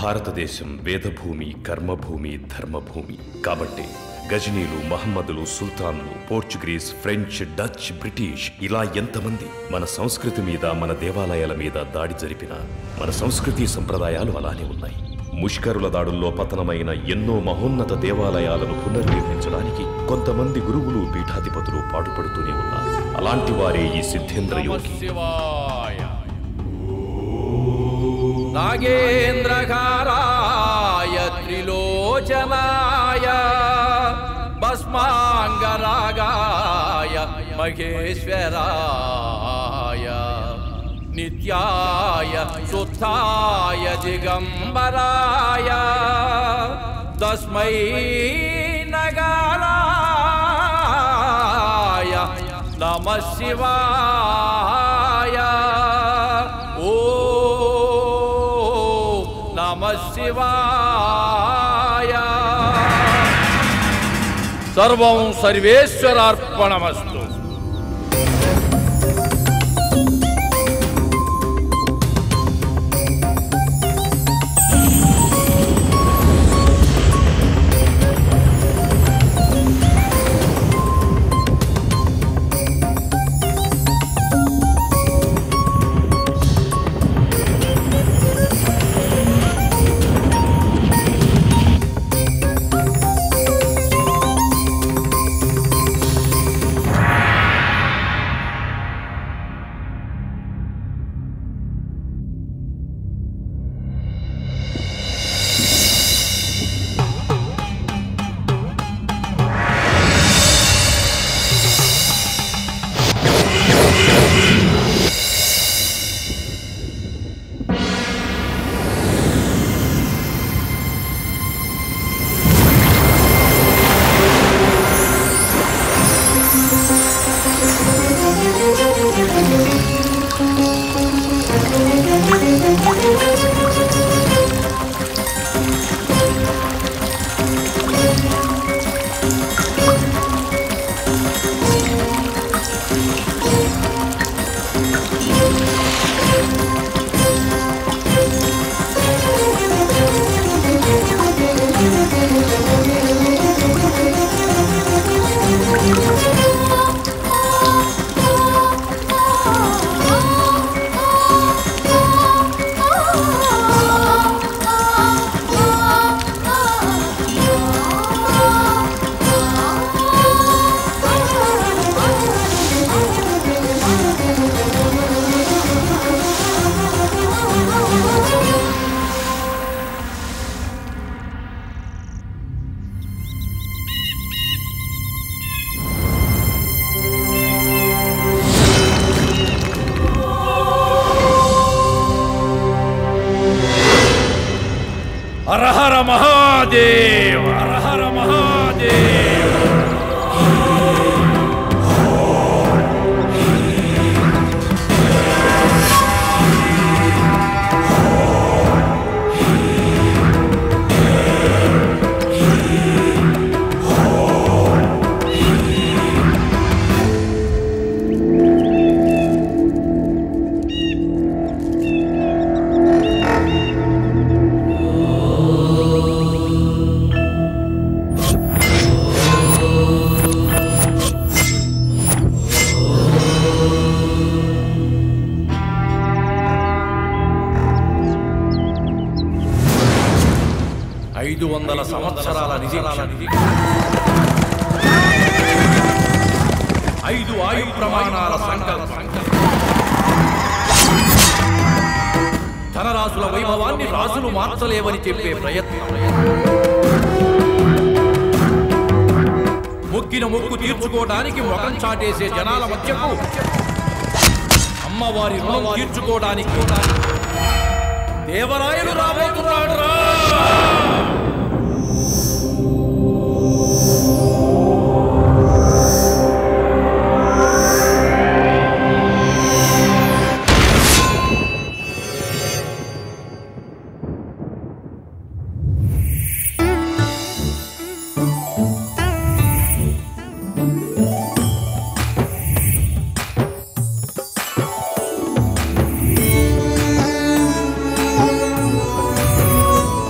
భారతదేశం వేదభూమి కర్మభూమి ధర్మభూమి కాబట్టి గజనీలు మహమ్మదులు సుల్తాన్లు పోర్చుగీస్ ఫ్రెంచ్ డచ్ బ్రిటిష్ ఇలా ఎంతమంది మన సంస్కృతి మీద మన దేవాలయాల మీద దాడి జరిపినా మన సంస్కృతి సంప్రదాయాలు అలానే ఉన్నాయి ముష్కరుల దాడుల్లో పతనమైన ఎన్నో మహోన్నత దేవాలయాలను పునర్నిర్మించడానికి కొంతమంది గురువులు పీఠాధిపతులు పాటుపడుతూనే ఉన్నారు అలాంటి వారే ఈ సిద్ధేంద్ర యోగి శివాయ నాగేంద్రకారాయ త్రిలోచనాయ భస్మాంగరాగాయ మహేశ్వరాయ నిత్యాయ శుద్ధాయ దిగంబరాయ తస్మై నగారాయ నమ శివాయ ఓ నమ శివాయ సర్వం సర్వేశ్వరార్పణమస్తు హరహర మహాదేవ్ హరహర మహాదేవ్ ఐదు వందల సంవత్సరాల నిరీక్షణ ఐదు ఆయు ప్రమాణాల సంకల్పం ధనరాశుల వైభవాన్ని రాజులు మార్చలేవని చెప్పే ప్రయత్నం మొక్కిన మొక్కు తీర్చుకోవడానికి ముఖం చాటేసే జనాల మధ్యకు అమ్మవారి రుణం తీర్చుకోవడానికి దేవరాయలు రాబోతున్నాడు రా ఆ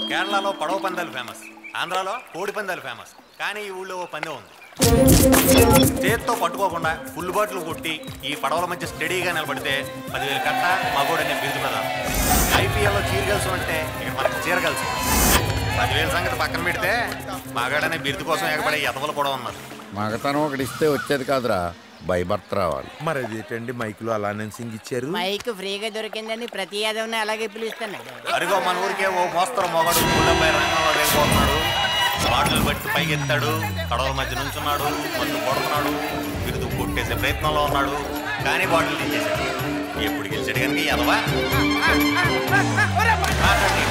కేరళలో పడవ పందాలు ఫేమస్ ఆంధ్రాలో కోడి పందాలు ఫేమస్ కానీ ఈ ఊళ్ళో ఓ పందెం ఉంది చేత్తో పట్టుకోకుండా ఫుల్ బాటిల్ కొట్టి ఈ పడవల మధ్య స్టడీగా నిలబడితే పదివేలు కట్ట మగోడనే బిరుదు ప్రధానం ఐపీఎల్లో చీరగలుసు అంటే ఇక్కడ మనకి చీరగలుసు పదివేల సంగతి పక్కన పెడితే మగాడనే బిరుదు కోసం ఎగబడే ఎతవలు కూడా ఉన్నారు మగతనం ఒకటి ఇస్తే వచ్చేది కాదురా భయభర్త రావాలి మరి అదేంటండి మైకులో అలా సింగ్ ఇచ్చారు మైక్ ఫ్రీగా దొరికిందని ప్రతి యాదవ్ని అలాగే పిలుస్తున్నాడు అదిగో మన ఊరికే ఓ మోస్తరు మొగడు గుండెపై రంగంలో వెళ్ళిపోతున్నాడు బాటిల్ బట్టి పైకెత్తాడు కడవల మధ్య నుంచున్నాడు మందు కొడుతున్నాడు బిరుదు కొట్టేసే ప్రయత్నంలో ఉన్నాడు కానీ బాటిల్ తీసేశాడు ఎప్పుడు గెలిచాడు కనుక ఎదవా మాట్లాడండి.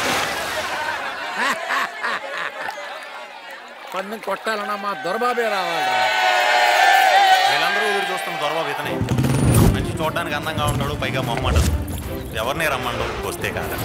పన్ను కొట్టాలన్నా మా దొరబాబే రావాలిరా వీళ్ళందరూ ఎదురు చూస్తున్న దొరబాబు ఇతనే మంచి చూడడానికి అందంగా ఉంటాడు పైగా మొహమాట ఎవరిని రమ్మండు వస్తే కాదా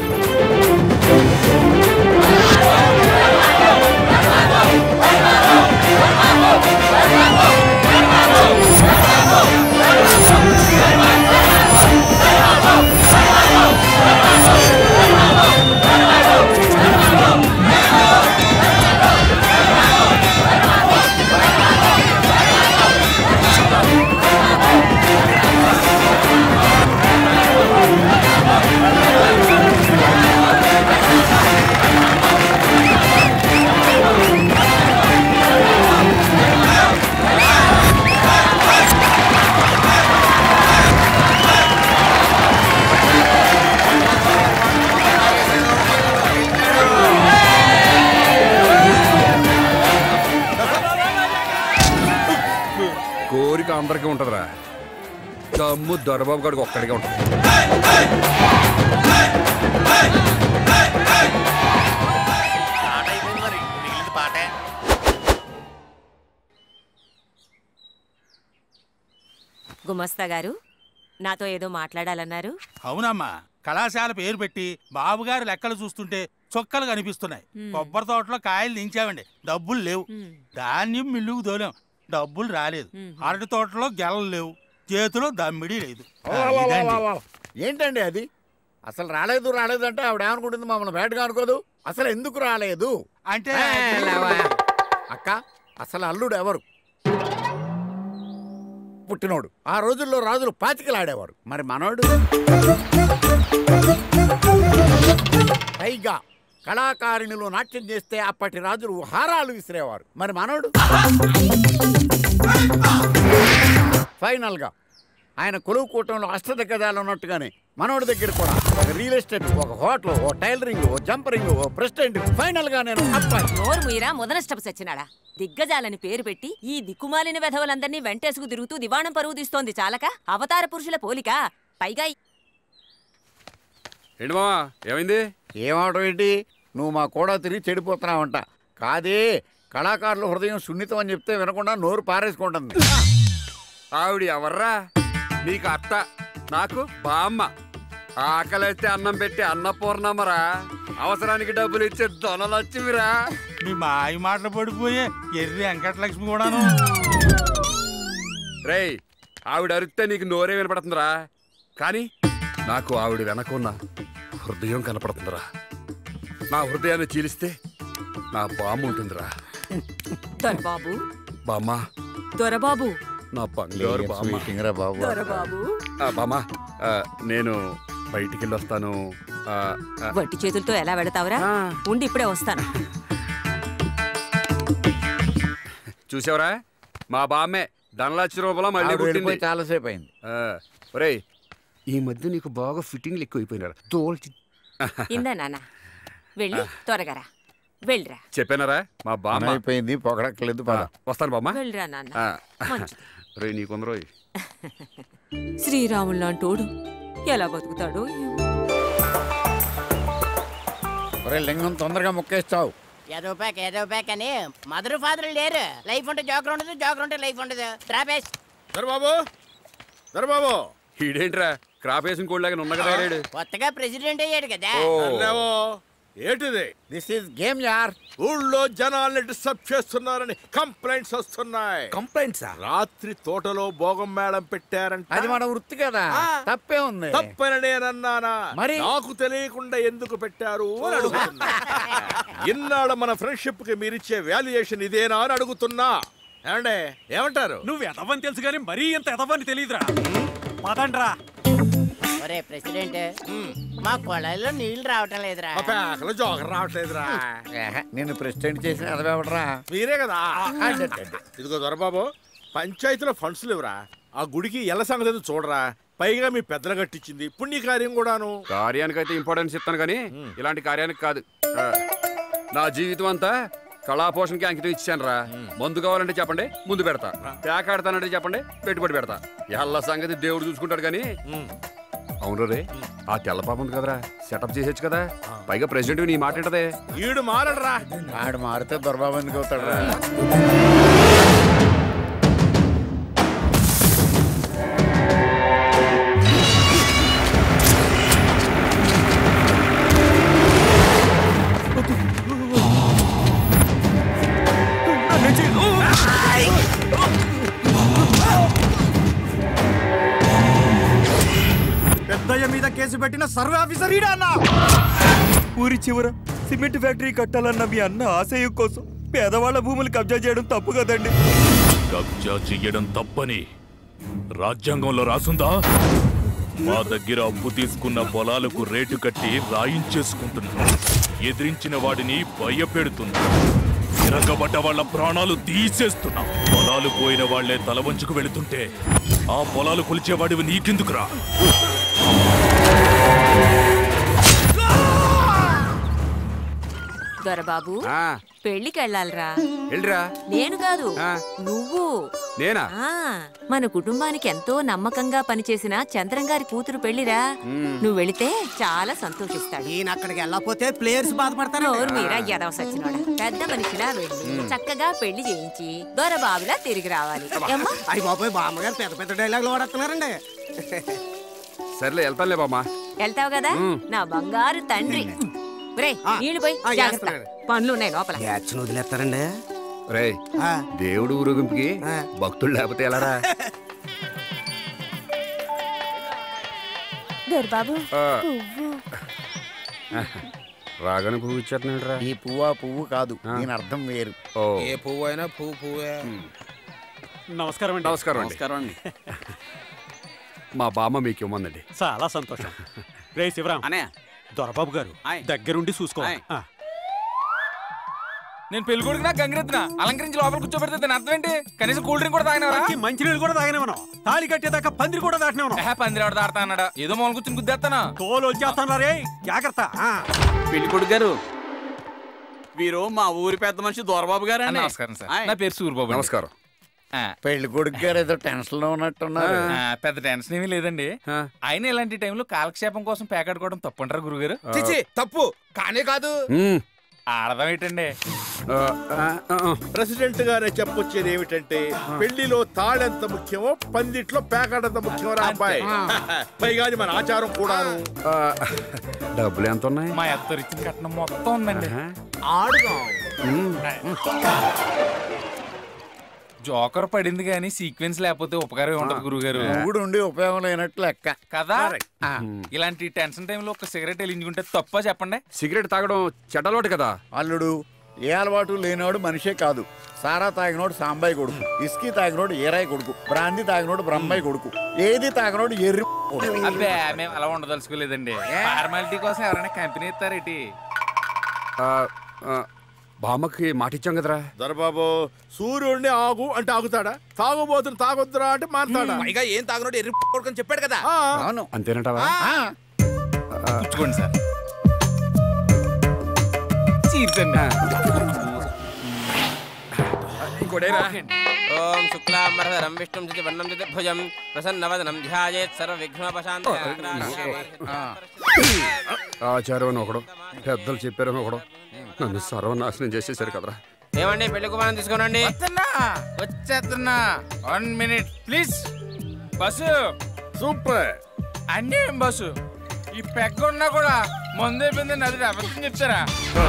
కోరిక అందరికీ ఉంటదిరా దమ్ము దొరబాబు గారికి ఒక్కడికే ఉంటది పాట అయిపోయింది మరి మిగిలింది పాటే గుమస్తా గారు నాతో ఏదో మాట్లాడాలన్నారు అవునమ్మా కళాశాల పేరు పెట్టి బాబుగారి లెక్కలు చూస్తుంటే చొక్కలు కనిపిస్తున్నాయి కొబ్బరి తోటలో కాయలు దించామండి డబ్బులు లేవు ధాన్యం మిల్లుకు దోలాం డబ్బులు రాలేదు అరటి తోటలో గెలలు లేవు చేతిలో దమ్మిడి లేదు ఆ, ఇదండి. ఏంటండి అది అసలు రాలేదు రాలేదు అంటే ఆవిడ ఏమనుకుంటుంది మమ్మల్ని బయటగా అనుకోదు అసలు ఎందుకు రాలేదు అంటే ఏ, లేవా. అక్క అసలు అల్లుడు ఎవరు పుట్టినోడు ఆ రోజుల్లో రాజులు పాతికలాడేవారు మరి మనోడు పైగా కళాకారిణులు నాట్యం చేస్తే అప్పటి రాజులు హారాలు విసిరేవారు మరి మనోడు ఫైనల్ గా ఆయన కొలువు కూటంలో అష్టదిగ్గజాలు ఉన్నట్టుగానే మనోడి దగ్గర కూడా ఒక రియల్ ఎస్టేట్ ఒక హోటల్ ఓ టైలరింగ్ ఓ జంపరింగ్ ఓ ప్రెసిడెంట్ ఫైనల్ గా నేను అబ్బాయి నోరు మీరా ముదనష్టపు సచ్చినాడా దిగ్గజాలని పేరు పెట్టి ఈ దిక్కుమాలిన వెధవలందరినీ వెంటేసుకు తిరుగుతూ దివాణం పరువు తీస్తోంది చాలక అవతార పురుషుల పోలిక పైగా ఈ- ఏంటి మావా ఏమైంది ఏమవడం ఏంటి నువ్వు మా కూడా తిరిగి చెడిపోతున్నావంట కాదే కళాకారుల హృదయం సున్నితం అని చెప్తే వినకుండా నోరు పారేసుకుంటుంది ఆవిడ ఎవర్రా నీకు అత్త నాకు బామ్మ ఆకలిస్తే అన్నం పెట్టి అన్నపూర్ణమ్మరా అవసరానికి డబ్బులు ఇచ్చే దొనలచ్చిమిరా మీ మాయ మాటలు పడిపోయే ఎర్రి వెంకటలక్ష్మి కూడాను రేయ్ ఆవిడ అరిస్తే నీకు నోరే వినపడుతుందిరా కానీ నాకు ఆవిడ వెనకున్న హృదయం కనపడుతుందిరా నా హృదయాన్ని చీలిస్తే నా బామ్మ ఉంటుందిరా దొరబాబు బామ్మ దొరబాబు నా బంగారు బామ్మ స్వీటింగ్ రా బాబు దొరబాబు ఆ, బామ్మ ఆ, నేను బయటికి వెళ్ళి వస్తాను ఆ, ఆ, వట్టి చేతులతో ఎలా వెళతావురా ఆ. ఉండి ఇప్పుడే వస్తాను చూసావరా మా బామ్మే ధనలక్ష రూపాయల మళ్ళీ ఆవిడ పుట్టింది వెళ్ళిపోయి చాలాసేపు అయింది ఆ, ఒరేయ్ ఈ మధ్య నీకు బాగా ఫిట్టింగ్లు ఎక్కువైపోయినారా తోల్చి ఇందా నాన్న వెళ్ళి త్వరగా రా వెళ్ళిరా చెప్పానరా మా బామ్మ అయిపోయింది పొగడక్కలేదు ఆ, పద వస్తాను బామ్మ వెళ్ళిరా నాన్న ఆ, మంచిది. రే నీకుందరో శ్రీరాములు లాంటోడు ఎలా బతుకుతాడో ఏమో. ఒరే లింగం తొందరగా ముక్కేస్తావు ఏదో ప్యాక్ ఏదో ప్యాక్ అని మదర్ ఫాదర్ లేరు లైఫ్ ఉంటే జోకర్ ఉండదు జోకర్ ఉంటే లైఫ్ ఉండదు ట్రాపేస్ దొరబాబు దొరబాబు ఈడేంట్రా క్రాప్ వేసిన కోళ్ళగా ఉన్న కదా రేడు కొత్తగా ప్రెసిడెంట్ అయ్యాడు కదా ఓ అన్నావో ఏంటిది దిస్ ఈస్ గేమ్ యార్ ఊళ్ళో జనాల్ని డిస్టర్బ్ చేస్తున్నారని కంప్లైంట్స్ వస్తున్నాయి కంప్లైంట్సా రాత్రి తోటలో భోగం మేళం పెట్టారంట అది మన వృత్తి కదా తప్పే ఉంది తప్పని నేనన్నానా మరి? నాకు తెలియకుండా ఎందుకు పెట్టారు అని అడుగుతున్నా ఇన్నాళ్ళ మన ఫ్రెండ్షిప్ కి మీరిచ్చే వాల్యుయేషన్ ఇదేనా అని అడుగుతున్నా ఏమండే ఏమంటారు నువ్వు ఎదవని తెలుసు కానీ మరీ ఇంత ఎదవని తెలియదురా పదండ్రా ఒరే ప్రెసిడెంట్ మా కొళాయిలో నీళ్లు రావటం లేదురా మా పేకలో జోకర్ రావట్లేదురా ఏహ, నిన్ను ప్రెసిడెంట్ చేసిన అదవెవడరా మీరే కదా ఇదిగో దొరబాబు పంచాయతీలో ఫండ్స్ లేవురా ఆ గుడికి ఎల్ల సంగతి ఏదో చూడరా పైగా మీ పెద్దలు కట్టించింది పుణ్యకార్యం కూడాను కార్యానికైతే ఇంపార్టెన్స్ ఇస్తాను కానీ ఇలాంటి కార్యానికి కాదు ఆ, నా జీవితం అంతా కళాపోషణకి అంకితం ఇచ్చాను రా మందు కావాలంటే చెప్పండి ముందు పెడతా పేకాడతానంటే చెప్పండి పెట్టుబడి పెడతా ఎల్ల సంగతి దేవుడు చూసుకుంటాడు కానీ అవును రే ఆ తెల్ల పాప ఉంది కదరా సెటప్ చేసేచ్చు కదా పైగా ప్రెసిడెంట్ నీ మాట ఏంటదే ఈడు మారడరా ఆడు మారితే దొరబాబు ఎందుకు అవుతాడు రా పెద్దయ్య మీద కేసు పెట్టిన సర్వే ఆఫీసర్ ఈడా అన్న ఊరి చివర సిమెంట్ ఫ్యాక్టరీ కట్టాలన్న మీ అన్న ఆశయం కోసం పేదవాళ్ళ భూములు కబ్జా చేయడం తప్పు కదండి కబ్జా చెయ్యడం తప్పని రాజ్యాంగంలో రాసుందా మా దగ్గర అప్పు తీసుకున్న పొలాలకు రేటు కట్టి రాయించేసుకుంటున్నా ఎదిరించిన వాడిని భయపెడుతున్నా తిరగబడ్డ వాళ్ళ ప్రాణాలు తీసేస్తున్నా పొలాలు పోయిన వాళ్లే తల వంచుకు వెళుతుంటే ఆ పొలాలు కొలిచేవాడివి నీకెందుకురా దొరబాబు ఆ, పెళ్లికి వెళ్ళాలిరా వెళ్ళిరా నేను కాదు ఆ. నువ్వు నేనా ఆ మన కుటుంబానికి ఎంతో నమ్మకంగా పనిచేసిన చంద్రం గారి కూతురు పెళ్లిరా నువ్వు వెళితే చాలా సంతోషిస్తాడు ఈయన అక్కడికి వెళ్ళకపోతే ప్లేయర్స్ బాధపడతారు నోరు మీరా ఎదవ సచ్చినోడా పెద్ద మనిషిలా వెళ్ళి చక్కగా పెళ్లి చేయించి దొరబాబులా తిరిగి రావాలి ఏమ్మా అయ్యి బాబాయ్ బామ్మగారు పెద్ద పెద్ద డైలాగులు వాడుతున్నారండి సర్లే వెళ్తానులే బామ్మా వెళ్తావు కదా నా బంగారు తండ్రి రే నీళ్లు పోయి ఆ, జాగ్రత్త చేస్తున్నాడు. పనులు ఉన్నాయి లోపల యాక్షన్ వదిలేస్తారండి రే ఆ. దేవుడు ఊరేగింపుకి ఆ. భక్తులు లేకపోతే ఎలారా దొరబాబు ఆ. రాగానే పువ్వు ఇచ్చేస్తున్నాడు రా ఈ పువ్వు ఆ పువ్వు కాదు దీని అర్థం వేరు ఓ ఏ పువ్వు అయినా పువ్వు పువ్వే నమస్కారం అండి నమస్కారం అండి. నమస్కారం అండి మా బామ్మ మీకు ఇవ్వమందండి చాలా సంతోషం రే శివరాం అనే దొరబాబు గారు దగ్గరుండి చూసుకోవాలి ఆ. నేను పెళ్లి కొడుకు నా గంగిరెత్తున అలంకరించి లోపల కూర్చోబెడితే దాని అర్థం ఏంటి కనీసం కూల్ డ్రింక్ కూడా తాగినవరా మంచి మంచినీళ్ళు కూడా తాగిన మనం తాళి కట్టేదాకా పందిరి కూడా దాటిన మనం ఏహే, పందిరి ఎవడ దాడతా అన్నాడా ఏదో మూల కూర్చుని గుద్దేస్తానా తోలు వచ్చేస్తాను రే జాగ్రత్త ఆ. పెళ్లి కొడుకు గారు వీరు మా ఊరి పెద్ద మనిషి దొరబాబు గారు నమస్కారం సార్ నా పేరు సూరిబాబు అండి. నమస్కారం ఆ, పెళ్లి కొడుకు గారు ఏదో టెన్షన్ లో ఉన్నట్టున్నారు ఆ, పెద్ద టెన్షన్ ఏమీ లేదండి ఆ. అయినా ఇలాంటి టైంలో కాలక్షేపం కోసం పేకాడుకోవడం తప్పంటారా గురుగారు చిచి తప్పు కానే కాదు మ్మ్. ఆడదాం ఏంటండి ఆ, ఆ, ఆ, ఆ. ప్రెసిడెంట్ గానే చెప్పొచ్చేది ఏమిటంటే పెళ్లిలో తాళెంత ముఖ్యమో పందిట్లో పేకాడంత ముఖ్యమో రా అబ్బాయి పైగా అది మన ఆచారం కూడాను ఆ, డబ్బులు ఎంత ఉన్నాయి మా ఎత్తరు ఇచ్చిన కట్నం మొత్తం ఉందండి ఆ? ఆడుదాం జోకర్ పడింది కానీ సీక్వెన్స్ లేకపోతే ఉపకారం ఉండదు గురుగారు మొగుడు ఉండి ఉపయోగం లేనట్లు లెక్క కదా ఆ, ఇలాంటి టెన్షన్ టైంలో ఒక సిగరెట్ వెలిగించుకుంటే తప్ప చెప్పండి సిగరెట్ తాగడం చెడ్డలోటు కదా అల్లుడు ఏ అలవాటు లేనివాడు మనిషే కాదు సారా తాగినోడు సాంబాయి కొడుకు ఇస్కీ తాగినోడు ఏరాయి కొడుకు బ్రాంది తాగినోడు బ్రహ్మాయి కొడుకు ఏది తాగినోడు ఎర్రి కొడుకు అబ్బే మేము అలా ఉండదలుచుకోలేదండి ఫార్మాలిటీ కోసం ఎవరైనా కంపెనీ ఇస్తారేటి ఆ, ఆ, బామ్మకి మాట ఇచ్చాం కదరా దొరబాబు సూర్యుడిని ఆగు అంటే ఆగుతాడా తాగుబోతుని తాగొద్దురా అంటే మారుతాడా పైగా ఏం తాగినోడు ఎర్రి కొడుకని చెప్పాడు కదా ఆ, అవును అంతేనంటావా ఆ, పుచ్చుకోండి సార్ చీర్చండి ఇంకోటేరా ఓం శుక్లాంబరధరం విష్ణుం చితి వర్ణం చితి భుజం ప్రసన్నవదనం ధ్యాయేత్ సర్వ విఘ్నోపశాంతి ఆ. ఆచారం అని ఒకడు పెద్దలు చెప్పారని ఒకడు నన్ను సర్వనాశనం చేసేసారు కదరా ఏమండి పెళ్లి కుమారం తీసుకోనండి వచ్చేస్తున్నా వన్ మినిట్ ప్లీజ్ బస్సు సూపర్ అన్నీ బస్సు ఈ పెగ్గ ఉన్నా కూడా ముందు అయిపోయిందండి అది అబద్ధం చెప్తారా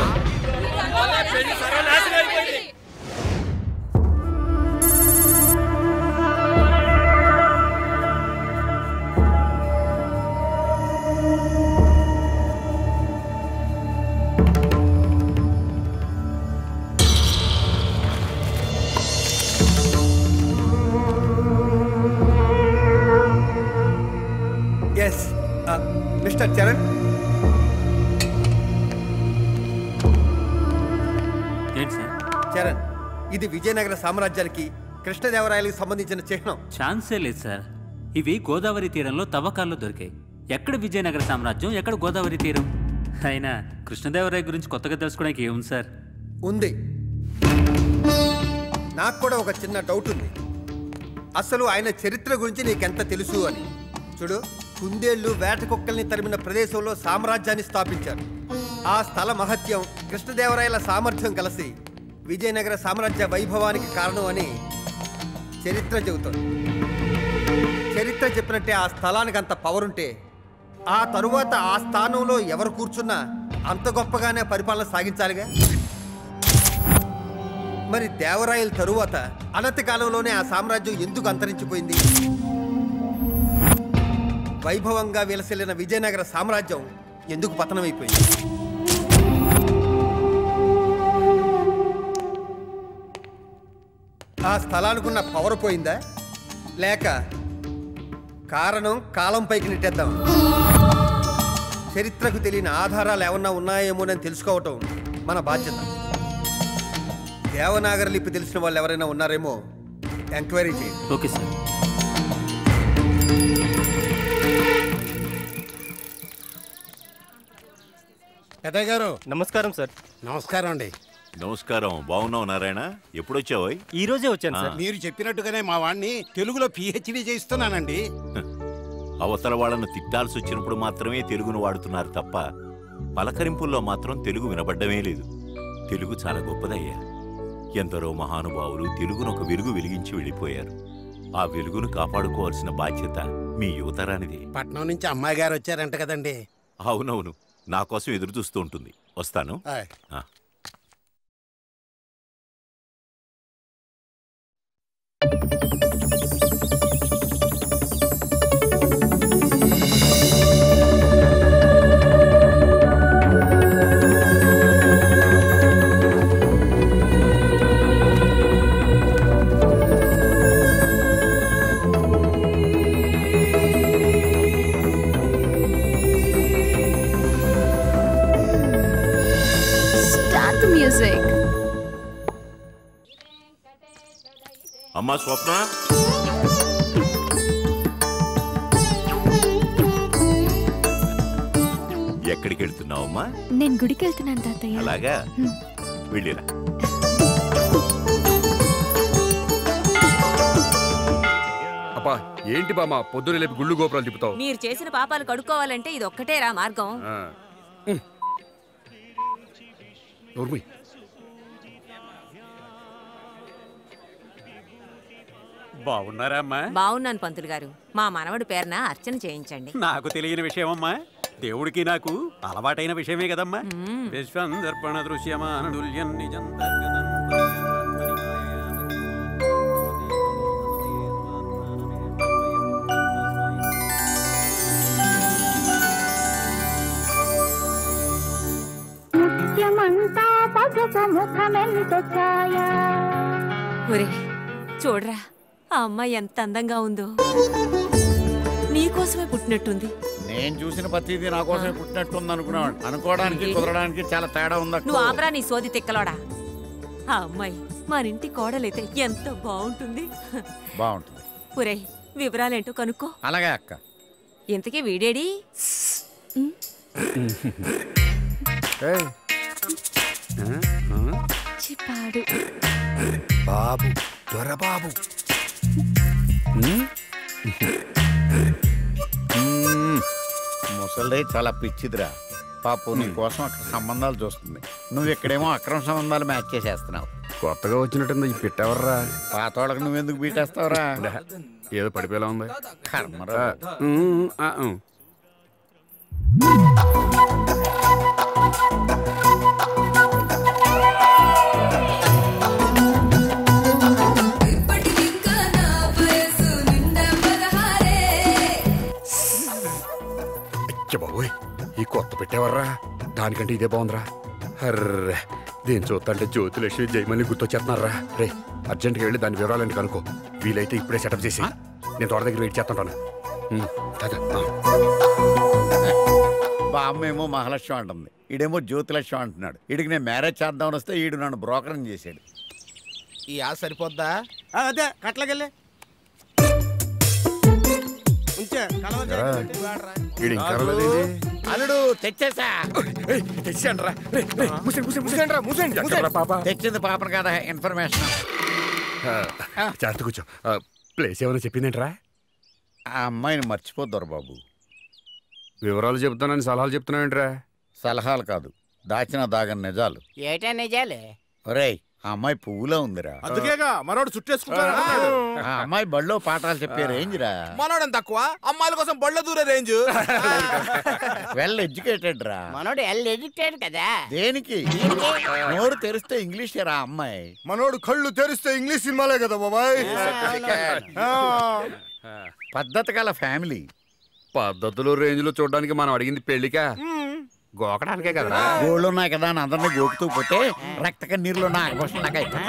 ఎస్ మిస్టర్ చరణ్ ఏంటి సార్ చరణ్ ఇది విజయనగర సామ్రాజ్యానికి కృష్ణదేవరాయలకు సంబంధించిన చిహ్నం ఛాన్సే లేదు సార్ ఇవి గోదావరి తీరంలో తవ్వకాల్లో దొరికాయి ఎక్కడ విజయనగర సామ్రాజ్యం ఎక్కడ గోదావరి తీరం అయినా కృష్ణదేవరాయ గురించి కొత్తగా తెలుసుకోవడానికి ఏముంది సార్ ఉంది నాకు కూడా ఒక చిన్న డౌట్ ఉంది అసలు ఆయన చరిత్ర గురించి నీకెంత తెలుసు అని చూడు కుందేళ్లు వేట కుక్కల్ని తరిమిన ప్రదేశంలో సామ్రాజ్యాన్ని స్థాపించారు ఆ స్థల మహత్యం కృష్ణదేవరాయల సామర్థ్యం కలిసి విజయనగర సామ్రాజ్య వైభవానికి కారణం అని చరిత్ర చెబుతుంది చరిత్ర చెప్పినట్టే ఆ స్థలానికి అంత పవర్ ఉంటే ఆ తరువాత ఆ స్థానంలో ఎవరు కూర్చున్నా అంత గొప్పగానే పరిపాలన సాగించాలిగా మరి దేవరాయల తరువాత అనతి కాలంలోనే ఆ సామ్రాజ్యం ఎందుకు అంతరించిపోయింది వైభవంగా విలసిల్లిన విజయనగర సామ్రాజ్యం ఎందుకు పతనమైపోయింది ఆ స్థలానికున్న పవర్ పోయిందా లేక కారణం కాలం పైకి నెట్టేద్దాం చరిత్రకు తెలియని ఆధారాలు ఏమన్నా ఉన్నాయేమోనని తెలుసుకోవటం మన బాధ్యత దేవనాగరి లిపి తెలిసిన వాళ్ళు ఎవరైనా ఉన్నారేమో ఎంక్వైరీ చేయండి ఓకే సార్ పెద్దయ్య గారు నమస్కారం సార్ నమస్కారం అండి నమస్కారం బాగున్నావు నారాయణ ఎప్పుడొచ్చావు ఈ రోజే వచ్చాను సార్ మీరు చెప్పినట్టుగానే మా వాడిని తెలుగులో పిహెచ్డి చేయిస్తున్నానండి అవతల వాళ్ళను తిట్టాల్సి వచ్చినప్పుడు మాత్రమే తెలుగును వాడుతున్నారు తప్ప పలకరింపుల్లో మాత్రం తెలుగు వినబడ్డమే లేదు తెలుగు చాలా గొప్పదయ్యా ఎందరో మహానుభావులు తెలుగును ఒక వెలుగు వెలిగించి వెళ్ళిపోయారు ఆ వెలుగును కాపాడుకోవాల్సిన బాధ్యత మీ యువతరానిది పట్నం నుంచి అమ్మాయి గారు వచ్చారంట కదండి అవునవును నా కోసం ఎదురు చూస్తూ ఉంటుంది వస్తాను ఆయ్. ఆ. Start the music. అమ్మా స్వప్న ఎక్కడికి వెళ్తున్నావమ్మా నేను గుడికి వెళ్తున్నాను తాతయ్య అలాగా వెళ్ళిరా అబ్బా ఏంటి బామ్మ పొద్దున లేపి గుళ్ళు గోపురాలు తిప్పుతావు మీరు చేసిన పాపాలు కడుక్కోవాలంటే ఇది ఒక్కటేరా మార్గం ఆ. ఉమ్. నోర్మి. బాగున్నారా అమ్మా బాగున్నాను పంతులు గారు మా మనవడి పేరున అర్చన చేయించండి నాకు తెలియని విషయమమ్మా దేవుడికి నాకు అలవాటైన విషయమే కదమ్మా విశ్వందర్పణ దృశ్యమానుల్యం నిజం ముత్యమంతా పగపు ముఖమెంతో ఛాయ ఒరే చూడరా ఆ అమ్మాయి ఎంత అందంగా ఉందో నీకోసమే పుట్టినట్టుంది నేను చూసిన ప్రతిదీ నా కోసమే పుట్టినట్టుంది అనుకున్నాడు అనుకోవడానికి కుదరడానికి చాలా తేడా ఉంది నువ్వు ఆపరా నీ సోది తిక్కలోడా ఆ అమ్మాయి మన ఇంటి కోడలైతే ఎంత బాగుంటుంది బాగుంటుంది ఒరే వివరాలేంటో కనుక్కో అలాగే అక్క ఇంతకీ వీడేడి చిపాడు బాబు దొరబాబు ముసలి చాలా పిచ్చిదిరా పాపు నీ కోసం అక్కడ సంబంధాలు చూస్తుంది నువ్వు ఇక్కడేమో అక్రమ సంబంధాలు మ్యాచ్ చేసేస్తున్నావు కొత్తగా వచ్చినట్టుంది ఈ పెట్టెవర్రా పాతోళ్ళకి నువ్వెందుకు బీటేస్తావురా ఏదో పడిపోయేలా ఉంది కర్మరా ఆ, ఉమ్, ఆ, ఉమ్. అచ్చ బాబోయ్ ఈ కొత్త పెట్టేవర్రా దానికంటే ఇదే బాగుందిరా అర్రే దీని చూస్తుంటే జ్యోతిలక్ష్మి జయమల్ని గుర్తొచ్చేస్తున్నారా రే అర్జెంట్గా వెళ్ళి దాని వివరాలని కనుకో వీలైతే ఇప్పుడే సెటప్ చేసి నేను తోట దగ్గర వెయిట్ చేస్తుంటాను ఉమ్, తాత, ఆ. బామ్మ ఏమో మహాలక్ష్మి అంటుంది ఈడేమో జ్యోతిలక్ష్మి అంటున్నాడు ఈడికి నేను మ్యారేజ్ చేద్దామని వస్తే ఈడు నన్ను బ్రోకరం చేశాడు ఈ ఆశ సరిపోద్దా ఆ, అదే కట్లకెళ్ళి ఉంచే కలవ ఎరా, ఈడు ఇంకా రాలేదేంటి? అల్లుడు తెచ్చేసా తెచ్చానురా ఎక్కడ్రా పాప తెచ్చింది పాపను కదా ఇన్ఫర్మేషన్ చేత కూర్చో ఆ, ప్లేస్ ఏమైనా చెప్పిందేంట్రా ఆ అమ్మాయిని మర్చిపోద్దారు బాబు వివరాలు చెప్తానని సలహాలు చెప్తున్నావేంట్రా సలహాలు కాదు దాచిన దాగని నిజాలు ఏటా నిజాలు ఒరేయ్ ఆ అమ్మాయి పువ్వులో ఉందిరా అందుకేగా మనోడు చుట్టేసుకుంటాడు ఆ అమ్మాయి బడిలో పాఠాలు చెప్పే రేంజ్ రా మనోడం తక్కువ అమ్మాయిల కోసం బళ్ళ దూరే రేంజ్ వెల్ ఎడ్యుకేటెడ్ రా మనోడు ఎల్ ఎడ్యుకేటెడ్ కదా దేనికి నోరు తెరిస్తే ఇంగ్లీష్ రా అమ్మాయి మనోడు కళ్ళు తెరిస్తే ఇంగ్లీష్ సినిమాలే కదా బాబాయ్ పద్ధతి గల ఫ్యామిలీ పద్ధతులు రేంజ్లో చూడడానికి మనం అడిగింది పెళ్లికా గోకడానికే కదరా గోళ్ళు ఉన్నాయి కదా అని అందరినీ గోకుతూ పోతే రక్త కన్నీరులో నా ఆకర్షణ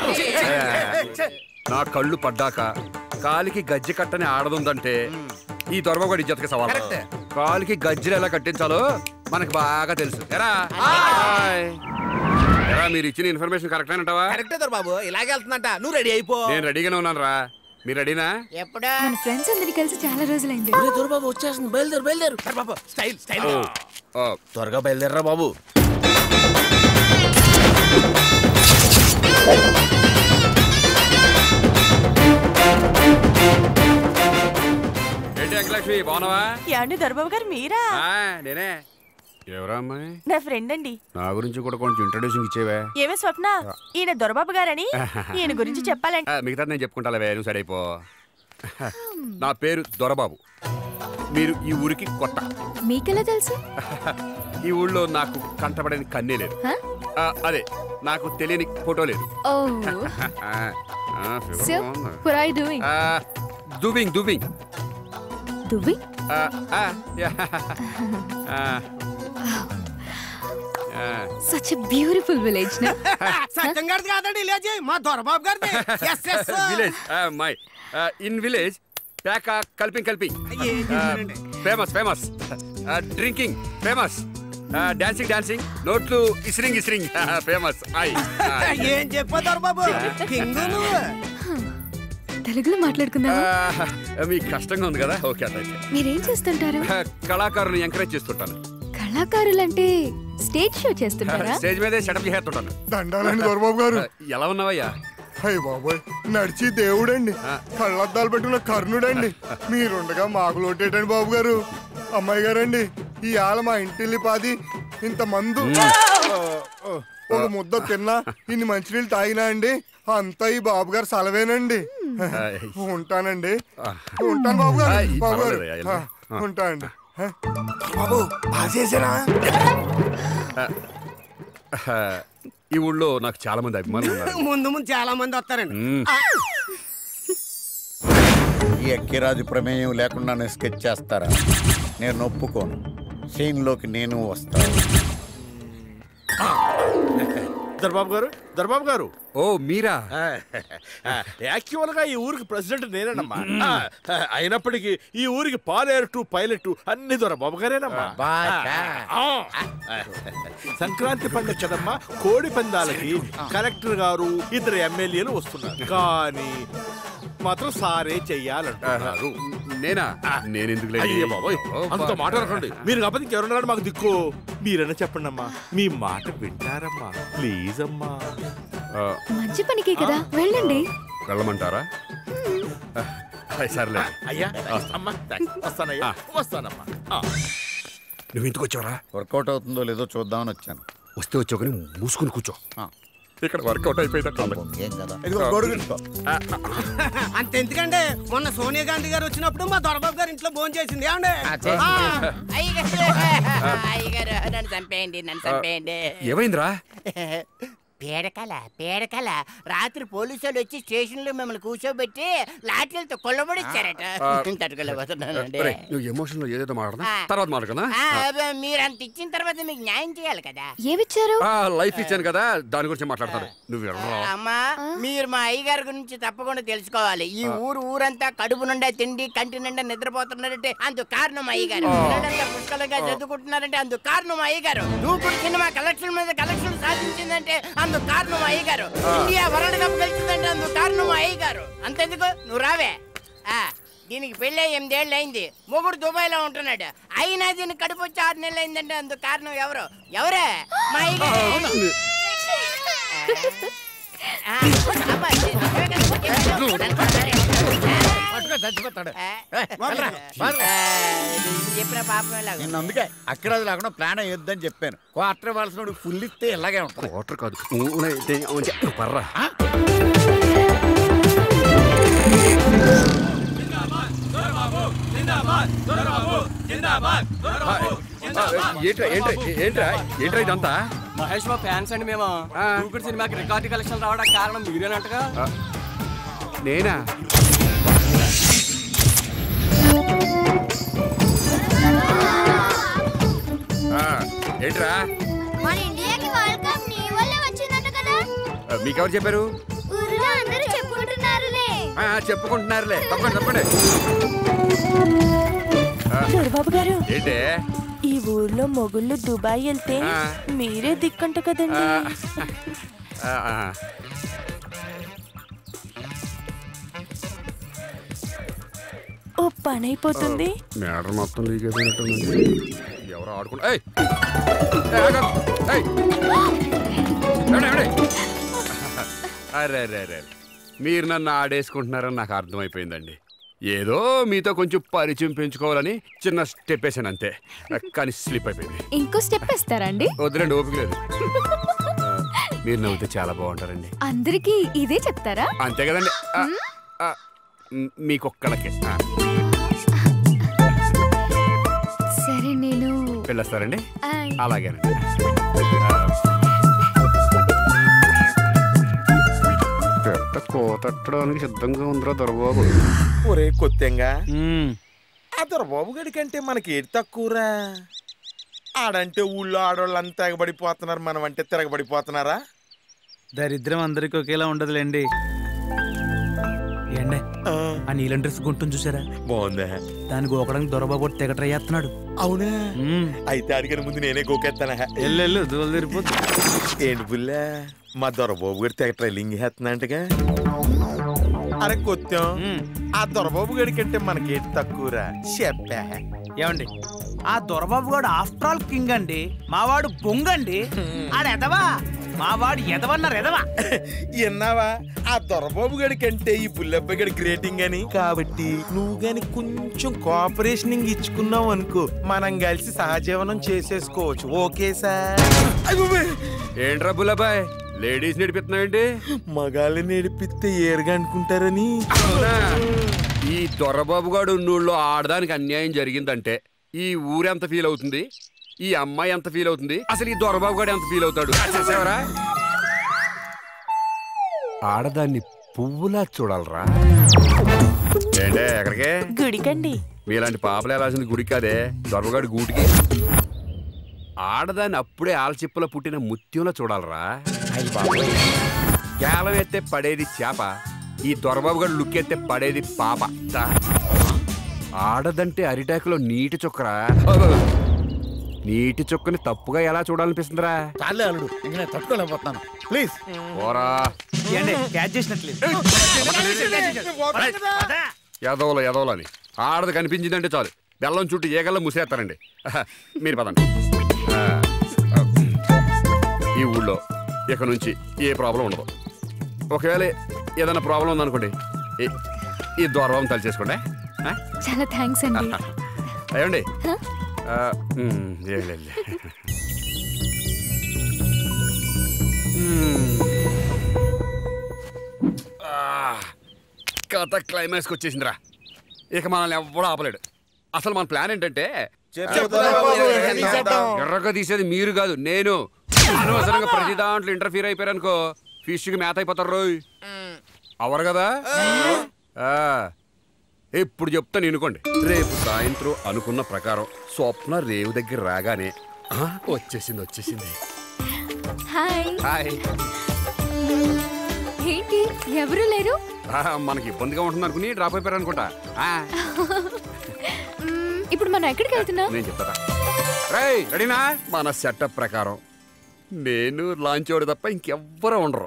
నా కళ్ళు పడ్డాక కాలికి గజ్జె కట్టని ఆడదుందంటే ఈ దొరబగడి ఇజ్జతకి సవాల్ కాలికి గజ్జెలు ఎలా కట్టించాలో మనకి బాగా తెలుసు ఎరా హాయ్. ఎరా మీరు ఇచ్చిన ఇన్ఫర్మేషన్ కరెక్ట్ అంటావా కరెక్టే దొర బాబు ఇలాగే వెళ్తుందంట నువ్వు రెడీ అయిపో నేను రెడీగానే ఉన్నాను రా మీరు రెడీనా ఎప్పుడా మన ఫ్రెండ్స్ అందరి కలిసి చాలా రోజులైంది దొరబాబు వచ్చేస్తుంది బయలుదేరు బయలుదేరు బాబు స్టైల్ స్టైల్ ఓ, ఓ, త్వరగా బయలుదేరరా బాబు ఏంటి అఖిలక్ష్మి బాగున్నావా యాండి దొరబాబు గారు మీరా ఆ, నేనే ఎవరా అమ్మాయి నా ఫ్రెండ్ అండి నా గురించి కూడా కొంచెం ఇంట్రొడ్యూసింగ్ ఇచ్చేవే ఏమే స్వప్న ఈయన దొరబాబు గారని ఈయన గురించి చెప్పాలండి ఆ, మిగతా నేను చెప్పుకుంటాలే నువ్వు సరైపో నా పేరు దొరబాబు మీరు ఈ ఊరికి కొత్త మీకెలా తెలుసు ఈ ఊళ్ళో నాకు కంటపడని కన్నే లేదు హ? ఆ, అదే నాకు తెలియని ఫోటో లేదు ఓ ఆ, ఆ, ఫిగర్ సో బాగుంది. what are you doing ఆ, దువ్వింగ్ దువ్వింగ్ దువ్వి ఆ, ఆ, యా. ఆ, ఆ. సచ్ ఎ బ్యూటిఫుల్ విలేజ్ నా సత్యం గారిది కాదండి ఇలాజీ మా దొరబాబు గారిది S S village my in village ప్యాక కల్పింగ్ కల్పింగ్ ఏం చేశారండి? Famous famous drinking famous dancing dancing నోట్లు ఇస్రింగ్ ఇస్రింగ్ ఫేమస్ ఐ ఏం చెప్పా దొరబాబు కింగ్ నువ్వు తెలుగులో మాట్లాడుకుందామా మీకు కష్టంగా ఉంది కదా ఓకే అట్లయితే మీరేం చేస్తుంటారు ఆ, కళాకారుని ఎంకరేజ్ చేస్తుంటాను కళాకారులంటే స్టేజ్ షో చేస్తుంటారా స్టేజ్ మీదే సెటప్ చేస్తుంటాను దండాలండి దొరబాబు గారు ఎలా ఉన్నావయ్యా అయ్య బాబోయ్ నడిచి దేవుడండి కళ్ళద్దాలు పెట్టుకున్న కర్ణుడండి మీరుండగా మాకు లోటేటండి బాబు గారు అమ్మాయి గారండి ఈ ఆల మా ఇంటిల్లి పాది ఇంత మందు ఒక ముద్ద తిన్నా ఇన్ని మంచినీళ్ళు తాగినా అండి అంతా ఈ బాబు గారు సలవేనండి ఉంటానండి ఉంటాను బాబు గారు ఆయ్, బాబు గారు పర్వాలేదయ్యా, వెళ్ళు. ఆ, ఉంటానండి బాబు బాగా చేసారా ఈ ఊళ్ళో నాకు చాలా మంది అభిమానులు ఉన్నారు ముందు ముందు చాలా మంది వస్తారండి మ్మ్. ఆ, ఈ అక్కిరాజు ప్రమేయం లేకుండా నేను స్కెచ్ చేస్తారా నేను ఒప్పుకోను సీన్లోకి నేను వస్తాను దర్బాబు గారు దర్బాబు గారు ఓ మీరా యాక్చువల్ గా ఈ ఊరికి ప్రెసిడెంట్ నేనేనమ్మా ఆ, అయినప్పటికీ ఈ ఊరికి పాలేరు పైలట్ అన్ని దొర బాబు గారేనమ్మా ఆ. సంక్రాంతి పండుగ కదమ్మా కోడి పందాలకి కలెక్టర్ గారు ఇద్దరు ఎమ్మెల్యేలు వస్తున్నారు కానీ మాత్రం సారే చెయ్యాలంటున్నారు నేనా నేను ఎందుకు అయ్యే బాబోయ్ అంత మాట అనకండి మీరు కాకపోతే ఇంకెవరున్నాడు మాకు దిక్కు మీరైనా చెప్పండి అమ్మా మీ మాట వింటారమ్మా ప్లీజ్ అమ్మా మంచి పనికే కదా వెళ్ళండి వెళ్ళమంటారా అయ్ సర్లే అయ్యా అమ్మా వస్తానయ్యా వస్తానమ్మా ఆ. నువ్వు ఇంటికి వచ్చావరా వర్కౌట్ అవుతుందో లేదో చూద్దామని వచ్చాను వస్తే వచ్చావు కానీ మూసుకుని కూర్చో ఇక్కడ వర్కౌట్ అయిపోయిందట ఇదిగో గొడుగు తీసుకో. అంతెందుకంటే మొన్న సోనియా గాంధీ గారు వచ్చినప్పుడు మా దొరబాబు గారు ఇంట్లో భోజనం చేసింది ఏమండి ఆ. అయ్యగారు అయ్యగారు నన్ను చంపేయండి నన్ను చంపేయండి ఏమైందిరా పేడకల పేడకల రాత్రి పోలీసు వాళ్ళు వచ్చి స్టేషన్ లో మిమ్మల్ని కూర్చోబెట్టి లాఠీలతో కొల్లబడిచ్చారట ఆ, తట్టుకోలేకపోతున్నానండి ఒరేయ్, నువ్వు ఎమోషన్ లో ఏదేదో మాట్లాడదా ఆ. తర్వాత మాట్లాడదా ఆ, అబ్బే, మీరు అంత ఇచ్చిన తర్వాత మీకు న్యాయం చేయాలి కదా ఏమిచ్చారు లైఫ్ ఇచ్చాను కదా దాని గురించి మాట్లాడతారు నువ్వు వెళ్ళరా అమ్మా మీరు మా అయ్యగారి గురించి తప్పకుండా తెలుసుకోవాలి ఈ ఊరు ఊరంతా కడుపు నిండా తిండి కంటి నిండా నిద్రపోతున్నారంటే అందుకు కారణం అయ్యగారు ఆ. పిల్లలంతా పుష్కలంగా చదువుకుంటున్నారంటే అందుకు కారణం అయ్యగారు దూకుడు సినిమా కలెక్షన్ మీద కలెక్షన్ సాధించిందంటే అందుకు కారణం అయ్యగారు ఆ. ఇండియా వరల్డ్ కప్ గెలిచిందంటే అందుకు కారణం అయ్యగారు అంతెందుకు నువ్వు రావే ఆ దీనికి పెళ్ళి ఎనిమిదేళ్ళు అయింది మొగుడు దుబాయ్ లో ఉంటున్నాడు అయినా దీనికి కడుపు వచ్చి ఆరు నెలలు అయిందంటే అందుకు కారణం ఎవరు ఎవరే మా అయ్యగారు ఆ, అబ్బా, చచ్చిపోతాడు చెప్పిన పాపం ఎలాగో. నేను అందుకే అక్కడ అది లేకుండా ప్లాన్ అయ్యొద్దని చెప్పాను క్వార్టర్ ఇవ్వాల్సిన ఫుల్ ఇస్తే ఇలాగే ఉంటుంది వాటర్ కాదు ఊనే అయితే అవును చెప్పు, పర్రా ఏంట్రా ఏంట్రా ఏంట్రా ఏంట్రా ఇదంతా మహేష్ బాబు ఫ్యాన్స్ అండి మేము దూకుడు సినిమాకి రికార్డు కలెక్షన్ రావడానికి కారణం మీరేనంటగా ఆ, నేనా ఆ, ఏంట్రా మన ఇండియాకి వరల్డ్ కప్ నీ వల్ల వచ్చిందంట కదా ఆ, మీకెవరు చెప్పారు ఊరిలో అందరూ చెప్పుకుంటున్నారులే ఆ, చెప్పుకుంటున్నారులే తప్పండి తప్పండి ఆ, దొరబాబు గారు ఏంటే ఈ ఊర్లో మొగుళ్ళు దుబాయ్ వెళ్తే ఆ. మీరే దిక్కంట కదండి ఆ, ఆ, ఓ పని అయిపోతుంది మేడర్ మొత్తం లీక్ అయిపోయినట్టుంది ఎవరు ఆడుకుంటా ఏయ్! ఏయ్, ఆగు! ఏయ్! ఏమండి, ఏమండి? అరే అరే అరే మీరు నన్ను ఆడేసుకుంటున్నారని నాకు అర్థమైపోయిందండి ఏదో మీతో కొంచెం పరిచయం పెంచుకోవాలని చిన్న స్టెప్ వేసాను అంతే కానీ స్లిప్ అయిపోయింది ఇంకో స్టెప్ ఇస్తారండి వద్దులేండి ఓపిక లేదు ఆ, మీరు నవ్వుతే చాలా బాగుంటారండి అందరికి ఇదే చెప్తారా అంతే కదండి ఆ, ఆ, మ్, మీకొక్కళ్ళకే ఆ, సరే నేను వెళ్ళొస్తారండి ఆయ్. అలాగేనండి పెద్ద కోతట్టడానికి సిద్ధంగా ఉందిరా దొరబాబు ఒరే కొత్తెంగా ఆ దొరబాబు గడి కంటే మనకి ఏది తక్కువరా ఆడంటే ఊళ్ళో ఆడవాళ్ళంతా ఎగబడిపోతున్నారు మనం అంటే తిరగబడిపోతున్నారా దరిద్రం అందరికి ఒకేలా ఉండదులేండి ఏండే ఆ నీలం డ్రెస్ గుంటుంది చూసారా బాగుందా దాన్ని గోకడానికి దొరబాబు తెగ ట్రై చేస్తున్నాడు అవునా అయితే అడిగిన ముందు నేనే గోకెత్తానా ఎల్లెళ్ళు దూలు తిరిపోద్దు ఏంటి బుల్లా మా దొరబాబు గారు తెగ ట్రైలింగ్ చేస్తున్నట్టుగా అరే కొత్తం ఆ దొరబాబు గడి కంటే మనకి ఏది తక్కువరా చెప్పా ఏమండి ఆ దొరబాబు గారు ఆఫ్టర్ ఆల్ కింగ్ అండి మావాడు బొంగండి ఆడ ఎదవా మావాడు ఎదవన్నారు ఎదవా విన్నావా ఆ దొరబాబు గడి కంటే ఈ బుల్లబ్బ గడి గ్రేటింగ్ అని కాబట్టి నువ్వు గాని కొంచెం కోఆపరేషన్ ఇచ్చుకున్నావు అనుకో మనం కలిసి సహజీవనం చేసేసుకోవచ్చు ఓకే సార్ ఏంట్రా బుల్లబాయ్ లేడీస్ నడిపిస్తున్నావేంటి మగాళ్ళని నడిపిస్తే ఏరుగా అనుకుంటారని అవునా? ఈ దొరబాబు గాడు నూళ్ళో ఆడదానికి అన్యాయం జరిగిందంటే ఈ ఊరెంత ఫీల్ అవుతుంది ఈ అమ్మాయి ఎంత ఫీల్ అవుతుంది అసలు ఈ దొరబాబు గాడు ఎంత ఫీల్ అవుతాడు చూసావరా ఆడదాన్ని పువ్వులా చూడాలరా ఏంటే ఎక్కడికే గుడికండి మీలాంటి పాపలు వెళ్ళాల్సింది గుడికి కాదే దొరబగాడి గూటికి ఆడదాన్ని అప్పుడే ఆల్చిప్పలో పుట్టిన ముత్యంలో చూడాలరా కేవలం ఎత్తే పడేది చేప ఈ దొరబాబు గారు లుక్ ఎత్తే పడేది పాప దా. ఆడదంటే అరిటాకులో నీటి చుక్కరా నీటి చుక్కని తప్పుగా ఎలా చూడాలనిపిస్తుందిరా చాలే అల్లుడు ఇంక నేను తట్టుకోలేకపోతున్నాను ప్లీజ్ పోరా ఏండి క్యాచ్ చేసినట్లేదు ఎదవలో ఎదవలని ఆడది కనిపించిందంటే చాలు బెల్లం చుట్టూ ఏగల్లో ముసేస్తారండి ఆహా, మీరు పదండి ఆ, ఆ, ఈ ఊళ్ళో ఇక నుంచి ఏ ప్రాబ్లం ఉండదు ఒకవేళ ఏదైనా ప్రాబ్లం ఉందనుకోండి ఈ- ఈ దూరం తలిచేసుకోండి ఆ? చాలా థ్యాంక్స్ అండి అయ్యండి ఆ, ఉమ్, ఏం లేదు. ఉమ్. కథ క్లైమాక్స్కి వచ్చేసిందిరా ఇక మనల్ని ఎవ్వడూ ఆపలేడు అసలు మన ప్లాన్ ఏంటంటే ఎర్రగా తీసేది మీరు కాదు నేను అనవసరంగా ప్రతి దాంట్లో ఇంటర్ఫీర్ అయిపోయారనుకో ఫిష్కి మేత అయిపోతారు రోయ్ అవరు కదా ఆ, ఇప్పుడు చెప్తాను వినుకోండి రేపు సాయంత్రం అనుకున్న ప్రకారం స్వప్న రేవు దగ్గర రాగానే ఆ, వచ్చేసింది వచ్చేసింది హాయ్ హాయ్ ఏంటి ఎవరు లేరు ఆ, మనకి ఇబ్బందిగా ఉంటుంది అనుకుని డ్రాప్ అయిపోయారు అనుకుంటా ఆ, మ్మ్, ఇప్పుడు మనం ఎక్కడికి వెళ్తున్నాం నేను చెప్తారా రేయ్ రెడీనా మన సెటప్ ప్రకారం నేను లాంచ్ వాడు తప్ప ఇంకెవ్వరూ ఉండరు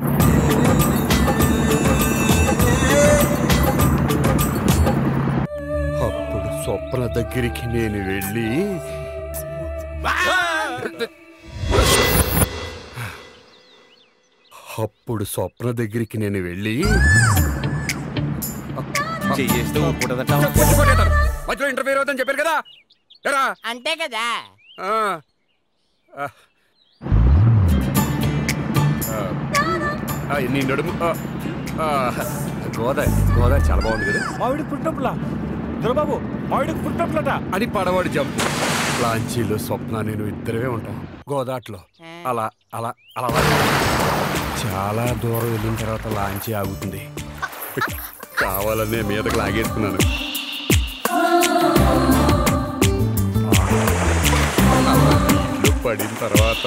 అప్పుడు స్వప్న దగ్గరికి నేను వెళ్ళి అప్పుడు స్వప్న దగ్గరికి నేను వెళ్ళి చెయ్యేస్తే ఊపుకుంటుందట. మధ్యలో ఇంటర్ఫీర్ అవుతుందని చెప్పారు కదా ఎరా అంతే కదా ఆ. ఆ. ఆ. ఆ, నీ నడుము ఆ. ఆ. గోదావరి గోదావరి చాలా బాగుంది కదా మావిడి పుట్టినప్పులా దొరబాబు మావిడికి పుట్టినప్పులట అని పడవాడి జంప్ లాంచీలో స్వప్న నేను ఇద్దరమే ఉంటాం గోదాట్లో అలా అలా అలా చాలా దూరం వెళ్ళిన తర్వాత లాంచీ ఆగుతుంది కావాలనే మీదకి లాగేసుకున్నాను అలా నీళ్లు పడిన తర్వాత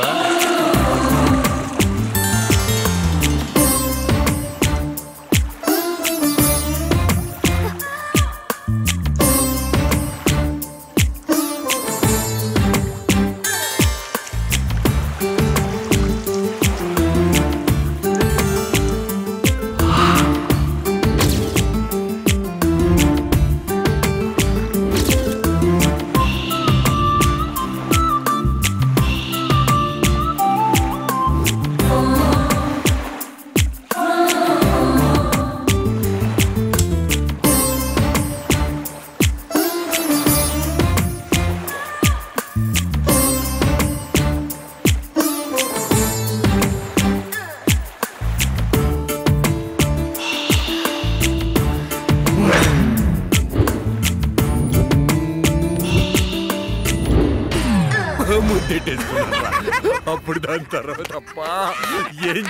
ముద్దెట్టేసుకున్నారా అప్పుడు దాని తర్వాత అబ్బా, ఏం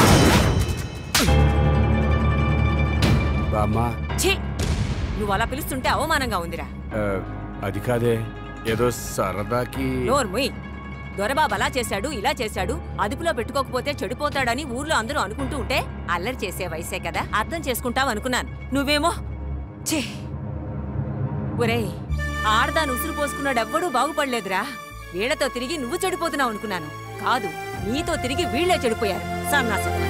బామ్మా ఛీ నువ్వు అలా పిలుస్తుంటే అవమానంగా ఉందిరా ఆ, అది కాదే ఏదో సరదాకి నోర్ముయ్ దొరబాబు అలా చేశాడు ఇలా చేశాడు అదుపులో పెట్టుకోకపోతే చెడిపోతాడని ఊర్లో అందరూ అనుకుంటూ ఉంటే అల్లరి చేసే వయసే కదా అర్థం చేసుకుంటావు అనుకున్నాను నువ్వేమో ఛీ ఒరేయ్ ఆడదాని ఉసురు పోసుకున్నాడెవ్వడూ బాగుపడలేదురా వీళ్లతో తిరిగి నువ్వు చెడిపోతున్నావు అనుకున్నాను కాదు నీతో తిరిగి వీళ్లే చెడిపోయారు సన్నాసులు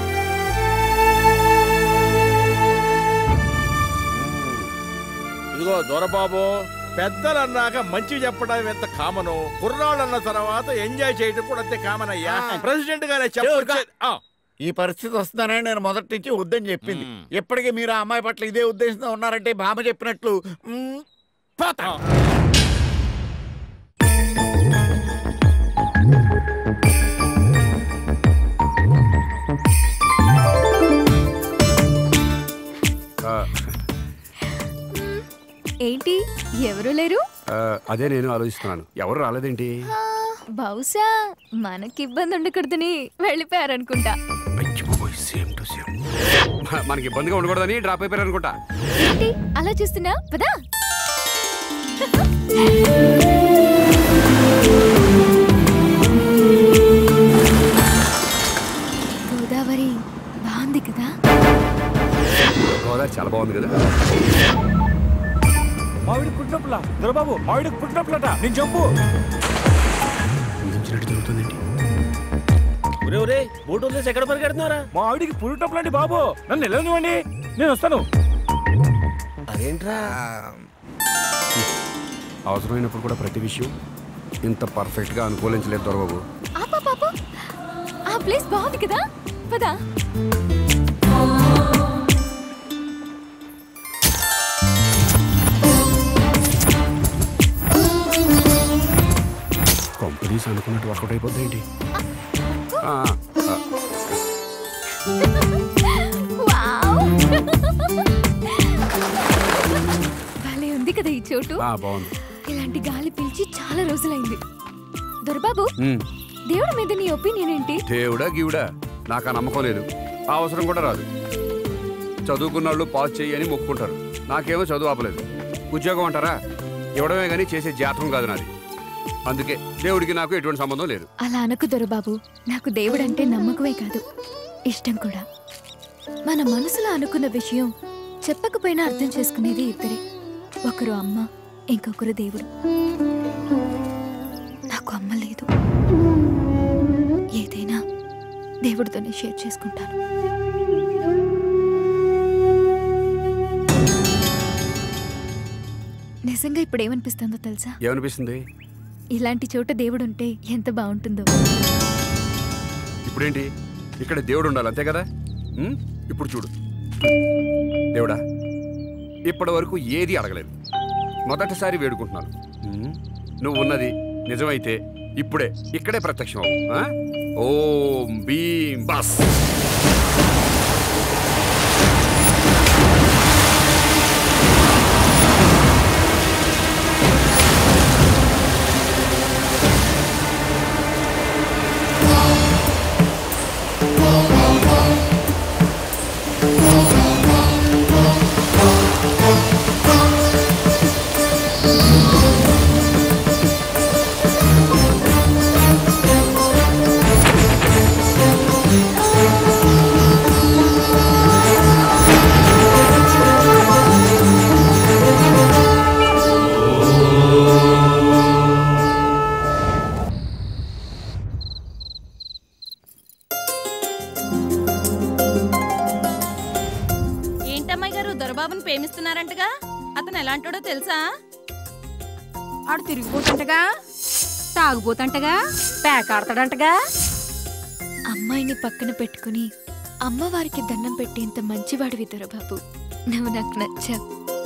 ఇదిగో దొరబాబు పెద్దలు అన్నాక మంచి చెప్పడం ఎంత కామను కుర్రాళ్ళు అన్న తర్వాత ఎంజాయ్ చేయడం కూడా అంతే కామన్ అయ్యా ప్రెసిడెంట్ గానే చెప్పొచ్చే ఆ. ఈ పరిస్థితి వస్తుందనే నేను మొదటి నుంచి వద్దని చెప్పింది ఇప్పటికీ మీరు ఆ అమ్మాయి పట్ల ఇదే ఉద్దేశంతో ఉన్నారంటే భామ చెప్పినట్లు మ్, పోతా ఆ, ఏంటి ఎవరు లేరు ఆ, అదే నేను ఆలోచిస్తున్నాను ఎవరు రాలేదేంటి ఆ, బహుశా మనకి ఇబ్బంది ఉండకూడదని వెళ్ళిపోయారనుకుంటా సేమ్ టు సేమ్ మనకి ఇబ్బందిగా ఉండకూడదని డ్రాప్ అయిపోయారు అనుకుంటా ఏంటి అలా చూస్తున్నా పదా గోదావరి బాగుంది కదా గోదావరి చాలా బాగుంది కదా మావిడి పుట్టినప్పులా దొరబాబు మావిడికి పుట్టినప్పులట నేను చెప్పు ఊహించినట్టు జరుగుతుందండి ఒరే ఒరే బోట్ వదిలేసి ఎక్కడ పరిగెడుతున్నారా మా ఆవిడికి పుట్టప్పుడు అండి బాబు నన్ను వెళ్ళనివ్వండి నేను వస్తాను అదేంట్రా అవసరమైనప్పుడు కూడా ప్రతి విషయం ఇంత పర్ఫెక్ట్ గా అనుకూలించలేదు దొరబాబు ఆపా పాప ఆ ప్లేస్ బాగుంది కదా పదా కంపెనీస్ అనుకున్నట్టు వర్కౌట్ అయిపోద్ది ఏంటి ఆ, ఆ, వావ్ చోటు ఆ, బాగుంది ఇలాంటి గాలి పీల్చి చాలా రోజులైంది దొరబాబు ఉమ్. దేవుడి మీద నీ ఒపీనియన్ ఏంటి దేవుడా గీవుడా నాకు ఆ నమ్మకం లేదు ఆ అవసరం కూడా రాదు చదువుకున్న వాళ్ళు పాస్ చేయి అని మొక్కుకుంటారు నాకేమో చదువు ఆపలేదు ఉద్యోగం అంటారా ఇవ్వడమే కానీ చేసే జాతకం కాదు నాది అందుకే దేవుడికి నాకు ఎటువంటి సంబంధం లేదు అలా అనకు దొరబాబు నాకు దేవుడంటే నమ్మకమే కాదు ఇష్టం కూడా మన మనసులో అనుకున్న విషయం చెప్పకపోయినా అర్థం చేసుకునేది ఇద్దరే ఒకరు అమ్మ ఇంకొకరు దేవుడు నాకు అమ్మ లేదు ఏదైనా దేవుడితోనే షేర్ చేసుకుంటాను నిజంగా ఇప్పుడు ఏమనిపిస్తుందో తెలుసా ఏమనిపిస్తుంది ఇలాంటి చోట దేవుడు ఉంటే ఎంత బాగుంటుందో ఇప్పుడేంటి ఇక్కడ దేవుడు ఉండాలి అంతే కదా ఉమ్? ఇప్పుడు చూడు దేవుడా ఇప్పటి వరకు ఏది అడగలేదు మొదటిసారి వేడుకుంటున్నాను ఉమ్? నువ్వు ఉన్నది నిజమైతే ఇప్పుడే ఇక్కడే ప్రత్యక్షం అవ్వు, ఆ? ఓం భీం బస్ ఏంటమ్మాయి గారు దొరబాబుని ప్రేమిస్తున్నారంటగా అతను ఎలాంటోడో తెలుసా ఆడు తిరిగిపోతుంటగా తాగుపోతుంటగా పేకాడతాడంటగా అమ్మాయిని పక్కన పెట్టుకుని అమ్మవారికి దండం పెట్టేంత మంచివాడివి దొరబాబు నువ్వు నాకు నచ్చావు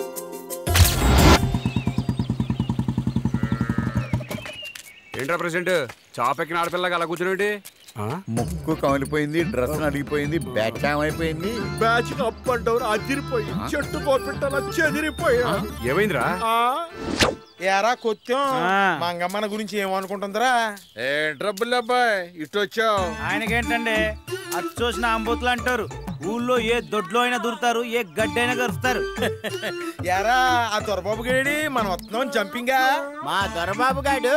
ఏంట్రా ప్రెసిడెంట్ చాపెక్కిన ఆడపిల్లగా అలా కూర్చునేంటి ముక్కు కమిలిపోయింది డ్రెస్ నలిగిపోయింది బ్యాచ్ అయిపోయింది బ్యాచ్ అప్ అండ్ డౌన్ అదిరిపోయి చెట్టు కోపెట్టాల చెదిరిపోయా ఏమైందిరా ఏరా కొత్తం మంగమ్మన గురించి ఏమనుకుంటుందిరా ఏ డబ్బులు అబ్బాయి ఇటు వచ్చావు ఆయనకేంటండి అది చూసిన అంబోతులు అంటారు ఊళ్ళో ఏ దొడ్లో అయినా దూరుతారు ఏ గడ్డైనా కరుస్తారు ఎరా ఆ దొరబాబు గేడి మనం వస్తున్నాం జంపింగా మా దొరబాబు గాడు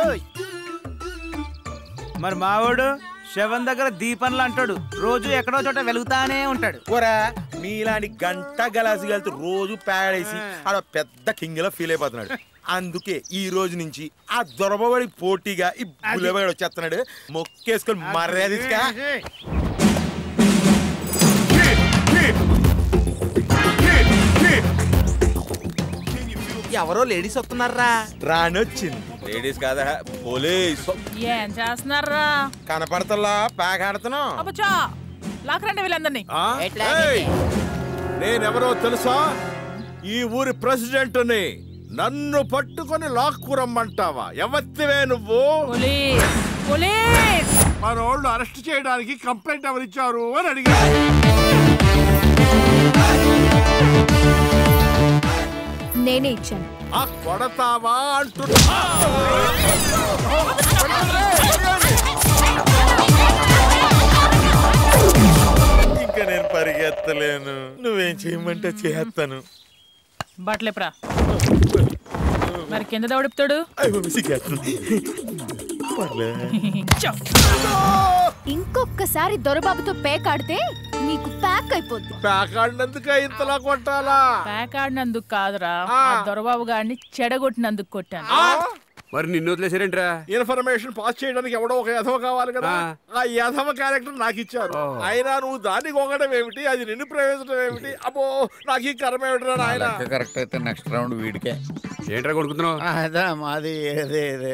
మరి మావాడు శవం దగ్గర దీపంలు అంటాడు రోజు ఎక్కడో చోట వెలుగుతానే ఉంటాడు ఓరా మీలాంటి గంట గలాసి కలిసి రోజు పేడేసి ఆడ పెద్ద కింగ్ ఫీల్ అయిపోతున్నాడు అందుకే ఈ రోజు నుంచి ఆ దొరబడి పోటీగా ఈ బుల్లెబడి వచ్చేస్తున్నాడు మొక్కేసుకొని మర్యాద ఇచ్చుకా. ఎవరో లేడీస్ వస్తున్నారా రానొచ్చింది లేడీస్ కాదా పోలీస్ ఏం చేస్తున్నారా కనపడతల్లా ప్యాక్ ఆడుతున్నాం అబ్బచా లాకరండి వీళ్ళందరినీ ఆ? ఏయ్! నేనెవరో తెలుసా ఈ ఊరి ప్రెసిడెంట్ని నన్ను పట్టుకొని లాక్కురమ్మంటావా ఎవత్తివే నువ్వు పోలీస్ మన వాళ్ళు అరెస్ట్ చేయడానికి కంప్లైంట్ ఎవరిచ్చారు అని అడిగా నేనే ఇచ్చాను ఆ కొడతావా అంటున్నా ఇంకా నేను పరిగెత్తలేను నువ్వేం చేయమంటే చేస్తాను బట్టలేపురా మరి కింద దౌడిపుతాడు ఇంకొక్కసారి దొరబాబుతో పేకాడితే నీకు ప్యాక్ అయిపోద్ది ప్యాకాడినందుకే ఇంతలా కొట్టాలా పేకాడినందుకు కాదురా ఆ దొరబాబు గారిని చెడగొట్టినందుకు కొట్టాను మరి నిన్ను వదిలేసారేంట్రా ఇన్ఫర్మేషన్ పాస్ చేయడానికి ఎవడో ఒక యథవ కావాలి కదా ఆ యథవ క్యారెక్టర్ నాకు ఇచ్చారు అయినా నువ్వు దాన్ని కొనడం ఏమిటి అది నిన్ను ప్రవేశించడం ఏమిటి అబ్బో నాకు ఈ కర్మ ఏమిటిరా నాయన కరెక్ట్ అయితే నెక్స్ట్ రౌండ్ వీడికే ఏంట్రా కొనుక్కుతున్నావు అదా మాది ఏదే ఏదే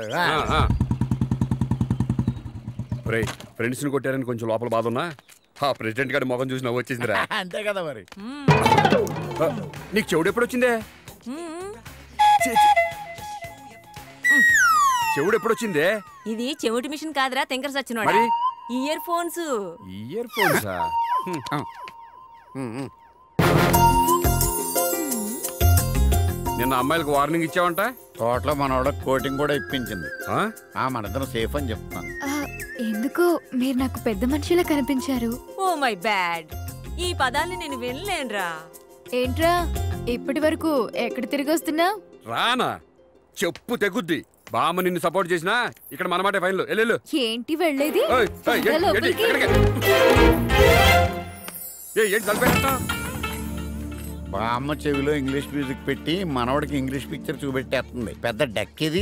రే ఫ్రెండ్స్ ని కొట్టారని కొంచెం లోపల బాధ ఉన్నా ఆ ప్రెసిడెంట్ గారి ముఖం చూసి నవ్వు వచ్చేసిందిరా అంతే కదా మరి ఆ, నీకు చెవుడు ఎప్పుడు వచ్చిందే ఛీ, ఛీ. చెవుడు ఎప్పుడు వచ్చిందే ఇది చెవిటి మిషన్ కాదురా తెంకర సచ్చినోడా మరి? ఇయర్ ఫోన్స్ ఇయర్ ఫోన్సా నిన్న అమ్మాయిలకు వార్నింగ్ ఇచ్చావంట తోటలో మనోడ కోటింగ్ కూడా ఇప్పించింది ఆ మనిద్దరం సేఫ్ అని చెప్తాను ఆ, ఎందుకో మీరు నాకు పెద్ద మనిషిలా కనిపించారు ఓ మై బ్యాడ్ ఈ పదాన్ని నేను వినలేనురా ఏంట్రా ఇప్పటి వరకు ఎక్కడ తిరిగి వస్తున్నా రానా చెప్పు తెగుద్ది బామ్మ నిన్ను సపోర్ట్ చేసినా ఇక్కడ మనమాటే ఫైన్లు వెళ్ళు ఏంటి వెళ్ళేది ఏయ్, ఏయ్, ఏంటి, రా ఏంటి, లోపలికి. ఎక్కడికి? ఏ ఏంటి తలపేస్తా బామ్మ చెవిలో ఇంగ్లీష్ మ్యూజిక్ పెట్టి మనవడికి ఇంగ్లీష్ పిక్చర్ చూపెట్టేస్తుంది పెద్ద డెక్ ఇది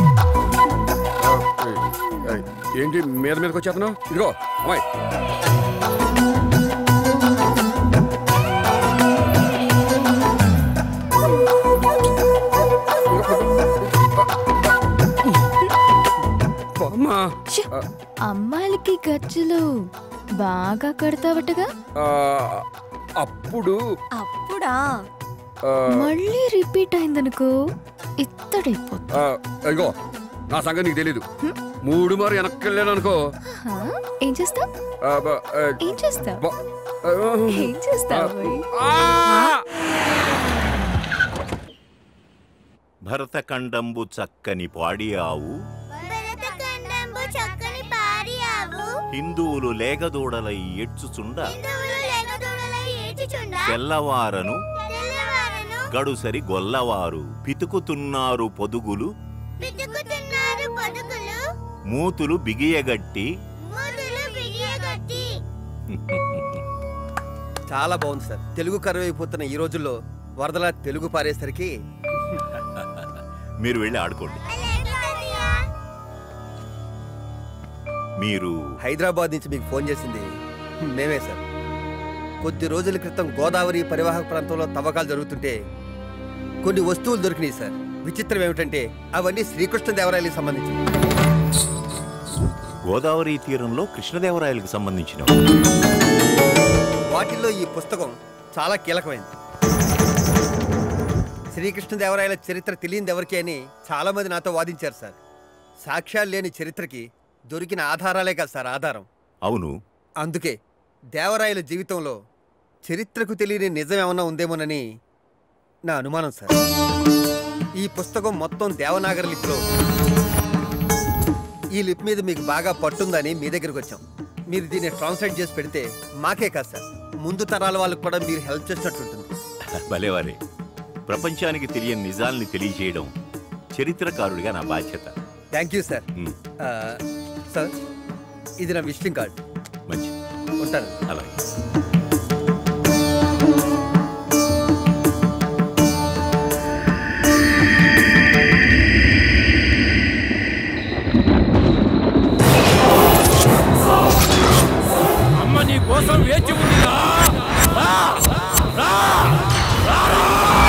ఏంటి మీద మీదకి వచ్చేస్తున్నావు ఇదిగో అమ్మాయి అమ్మా ఛీ! అమ్మాయిలకి ఖర్చులు బాగా కడతావటగా ఆ, అప్పుడు అప్పుడా ఆ, మళ్ళీ రిపీట్ అయిందనుకో ఇత్తడైపోతుంది ఆ, ఇదిగో నా సంగతి నీకు తెలీదు మూడు మారు వెనక్కి వెళ్ళాను అనుకో హా? ఏం చేస్తావ్ ఆ, బ- ఆ, ఏం చేస్తావ్ బ- ఆ, ఏం చేస్తావు భరతఖండంబు చక్కని పాడి ఆవు భరతఖండంబు చక్కని పారి ఆవు హిందువులు లేగదూడలై ఎడ్చుచుండ హిందువులు లేగదూడలై ఏడ్చుచుండ తెల్లవారను తెల్లవారను గడుసరి గొల్లవారు పితుకుతున్నారు పొదుగులు పితుకుతున్నారు పొదుగులు మూతులు బిగియగట్టి మూతులు బిగియగట్టి చాలా బాగుంది సార్ తెలుగు కరువైపోతున్న ఈ రోజుల్లో వరదలా తెలుగు పారేసరికి మీరు వెళ్ళి ఆడుకోండి మీరు హైదరాబాద్ నుంచి మీకు ఫోన్ చేసింది మేమే సార్ కొద్ది రోజుల క్రితం గోదావరి పరివాహక ప్రాంతంలో తవ్వకాలు జరుగుతుంటే కొన్ని వస్తువులు దొరికినాయి సార్ విచిత్రం ఏమిటంటే అవన్నీ శ్రీకృష్ణదేవరాయలకు సంబంధించి గోదావరి తీరంలో కృష్ణదేవరాయలకు సంబంధించిన వాటిల్లో ఈ పుస్తకం చాలా కీలకమైంది శ్రీకృష్ణదేవరాయల చరిత్ర తెలియదు ఎవరికి అని చాలా మంది నాతో వాదించారు సార్ సాక్ష్యాలు లేని చరిత్రకి దొరికిన ఆధారాలే కదా సార్ ఆధారం అవును అందుకే దేవరాయల జీవితంలో చరిత్రకు తెలియని నిజం ఏమన్నా ఉందేమోనని నా అనుమానం సార్ ఈ పుస్తకం మొత్తం దేవనాగరి లిపిలో ఈ లిప్ మీద మీకు బాగా పట్టుందని మీ దగ్గరికి వచ్చాం మీరు దీన్ని ట్రాన్స్లేట్ చేసి పెడితే మాకే కాదు సార్ ముందు తరాల వాళ్ళకు కూడా మీరు హెల్ప్ చేసినట్టుంటుంది భలేవారే ప్రపంచానికి తెలియని నిజాల్ని తెలియజేయడం చరిత్రకారుడిగా నా బాధ్యత థ్యాంక్ యూ సార్ మ్, ఆ, సార్ ఇది నా విజిటింగ్ కార్డ్ మంచి ఉంటాను అలాగే అమ్మ నీ కోసం వేచి ఉందిరా రా! రా! రారా!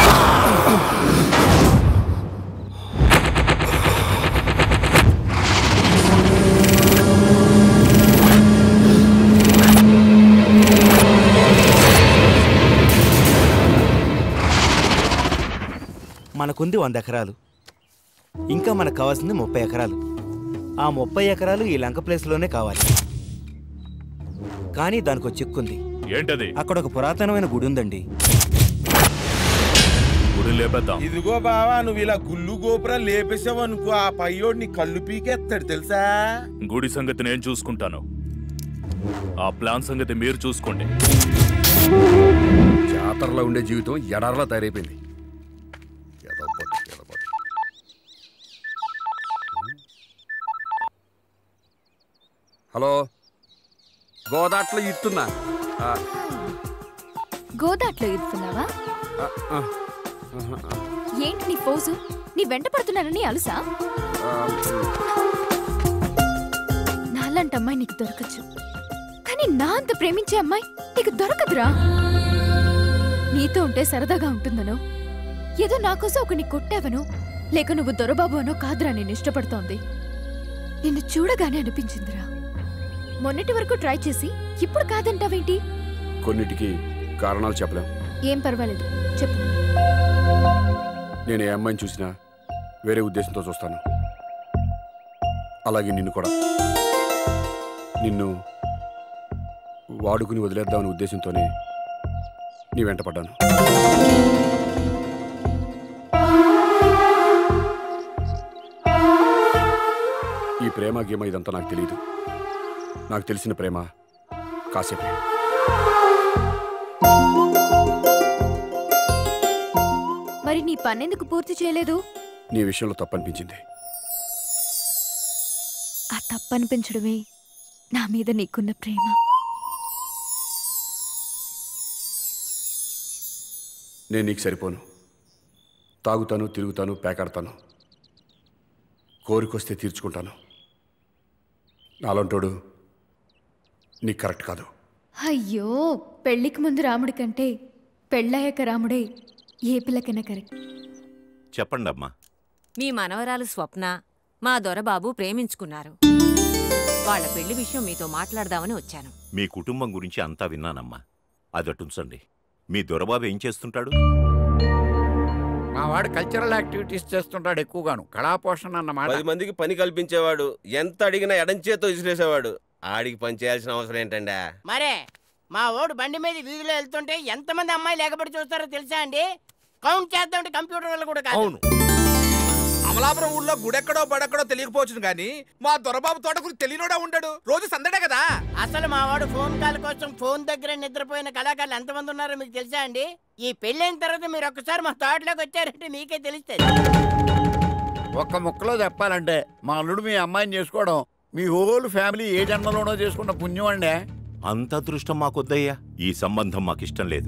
మనకుంది వంద ఎకరాలు ఇంకా మనకు కావాల్సింది ముప్పై ఎకరాలు ఆ ముప్పై ఎకరాలు ఈ లంక ప్లేస్లోనే కావాలి కానీ దానికి ఒక చిక్కుంది ఏంటది అక్కడ ఒక పురాతనమైన గుడి ఉందండి గుడి లేపేద్దాం ఇదిగో బావా నువ్వు ఇలా గుళ్ళు గోపురం లేపేసావు అనుకో ఆ పయ్యోడిని కళ్ళు పీకేస్తాడు తెలుసా గుడి సంగతి నేను చూసుకుంటాను ఆ ప్లాన్ సంగతి మీరు చూసుకోండి జాతరలో ఉండే జీవితం ఎడార్లా తయారైపోయింది ఏదో పొట్టి, ఏదో పొట్టి. హలో గోదాట్లో ఇస్తున్నా ఆ, గోదాట్లో ఇస్తున్నావా ఆ, ఆ, ఆహా, ఆ, ఏంటి నీ పోజు నీ వెంట పడుతున్నానని అలుసా ఆ, నాలాంటి అమ్మాయి నీకు దొరకచ్చు కానీ నా అంత ప్రేమించే అమ్మాయి నీకు దొరకదురా నీతో ఉంటే సరదాగా ఉంటుందనో ఏదో నా కోసం ఒకని కొట్టావనో లేక నువ్వు దొరబాబు అనో కాదురా నేను ఇష్టపడుతోంది నిన్ను చూడగానే అనిపించిందిరా మొన్నటి వరకు ట్రై చేసి ఇప్పుడు కాదంటావేంటి కొన్నిటికి కారణాలు చెప్పలేం ఏం పర్వాలేదు చెప్పు నేను ఏ అమ్మాయిని చూసినా వేరే ఉద్దేశంతో చూస్తాను అలాగే నిన్ను కూడా నిన్ను వాడుకుని వదిలేద్దామనే ఉద్దేశంతోనే నీ వెంట పడ్డాను ప్రేమ గేమ ఇదంతా నాకు తెలియదు నాకు తెలిసిన ప్రేమ కాసేపే మరి నీ పనెందుకు పూర్తి చేయలేదు నీ విషయంలో తప్పనిపించింది ఆ తప్పనిపించడమే నా మీద నీకున్న ప్రేమ నేను నీకు సరిపోను తాగుతాను తిరుగుతాను పేకాడతాను కోరికొస్తే తీర్చుకుంటాను నాలంటోడు నీకు కరెక్ట్ కాదు అయ్యో పెళ్లికి ముందు రాముడి కంటే పెళ్ళయ్యాక రాముడే ఏ పిల్లకైనా కరెక్ట్ చెప్పండి అమ్మా మీ మనవరాలు స్వప్న మా దొరబాబు ప్రేమించుకున్నారు వాళ్ళ పెళ్లి విషయం మీతో మాట్లాడదామని వచ్చాను మీ కుటుంబం గురించి అంతా విన్నానమ్మా అదటుంచండి మీ దొరబాబు ఏం చేస్తుంటాడు మా వాడు కల్చరల్ యాక్టివిటీస్ చేస్తుంటాడు ఎక్కువగాను కళాపోషణ అన్నమాట పది మందికి పని కల్పించేవాడు ఎంత అడిగినా ఎడంచేతో విసిరేసేవాడు ఆడికి పని చేయాల్సిన అవసరం ఏంటండా మరే మా ఓడు బండి మీద వీధిలో వెళ్తుంటే ఎంతమంది అమ్మాయిలు ఎగబడి చూస్తారో తెలుసా అండి కౌంట్ చేద్దామంటే కంప్యూటర్ వల్ల కూడా కాదు అవును అమలాపురం ఊళ్ళో గుడెక్కడో బడెక్కడో తెలియకపోవచ్చు కానీ మా దొరబాబు తోట గురించి తెలియనోడా ఉండడు రోజు సందడే కదా అసలు మా వాడు ఫోన్ కాల్ కోసం ఫోన్ దగ్గర నిద్రపోయిన కళాకారులు ఎంతమంది ఉన్నారో మీకు తెలుసా అండి ఈ పెళ్ళైన తర్వాత మీరు ఒక్కసారి మా తోటలోకి వచ్చారంటే మీకే తెలుస్తుంది ఒక్క ముక్కలో చెప్పాలంటే మా అల్లుడు మీ అమ్మాయిని చేసుకోవడం మీ హోల్ ఫ్యామిలీ ఏ జన్మలోనో చేసుకున్న పుణ్యం అండి అంత అదృష్టం మాకొద్దయ్యా ఈ సంబంధం మాకిష్టం లేదు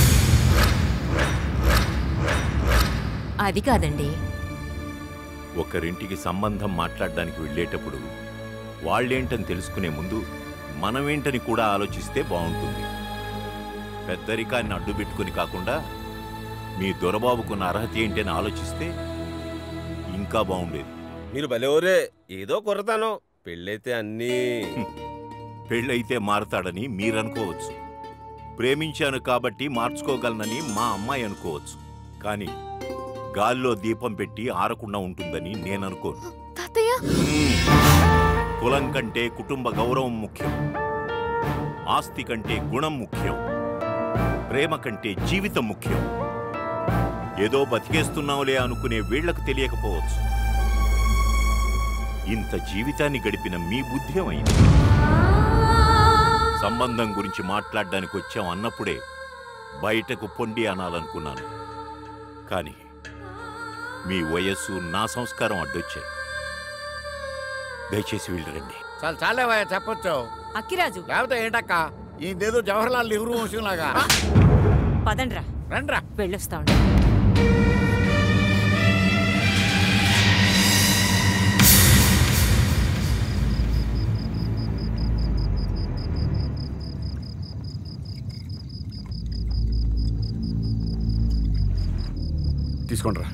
అది కాదండి ఒకరింటికి సంబంధం మాట్లాడడానికి వెళ్ళేటప్పుడు వాళ్ళేంటని తెలుసుకునే ముందు మనమేంటని కూడా ఆలోచిస్తే బాగుంటుంది పెద్దరికాన్ని అడ్డుపెట్టుకుని కాకుండా మీ దొరబాబుకున్న అర్హత ఏంటని ఆలోచిస్తే ఇంకా బాగుండేది మీరు భలేవరే ఏదో కొరతాను పెళ్ళైతే అన్నీ పెళ్ళైతే మారతాడని మీరనుకోవచ్చు ప్రేమించాను కాబట్టి మార్చుకోగలనని మా అమ్మాయి అనుకోవచ్చు కానీ గాల్లో దీపం పెట్టి ఆరకుండా ఉంటుందని నేననుకోను తాతయ్య కులం కంటే కుటుంబ గౌరవం ముఖ్యం ఆస్తి కంటే గుణం ముఖ్యం ప్రేమ కంటే జీవితం ముఖ్యం ఏదో బతికేస్తున్నావులే అనుకునే వీళ్లకు తెలియకపోవచ్చు ఇంత జీవితాన్ని గడిపిన మీ బుద్ధి ఏమైంది సంబంధం గురించి మాట్లాడడానికి వచ్చాం అన్నప్పుడే బయటకు పొండి అనాలనుకున్నాను కానీ మీ వయస్సు నా సంస్కారం అడ్డొచ్చాయి దయచేసి వెళ్ళరండి చాలా చాలేవయ్యా చెప్పొచ్చు అక్కిరాజు లేకపోతే ఏంటక్క ఇదేదో జవహర్లాల్ నెహ్రూ వంశం లాగా పదండ్రా రండ్రా వెళ్ళొస్తా ఉండు తీసుకోండి రా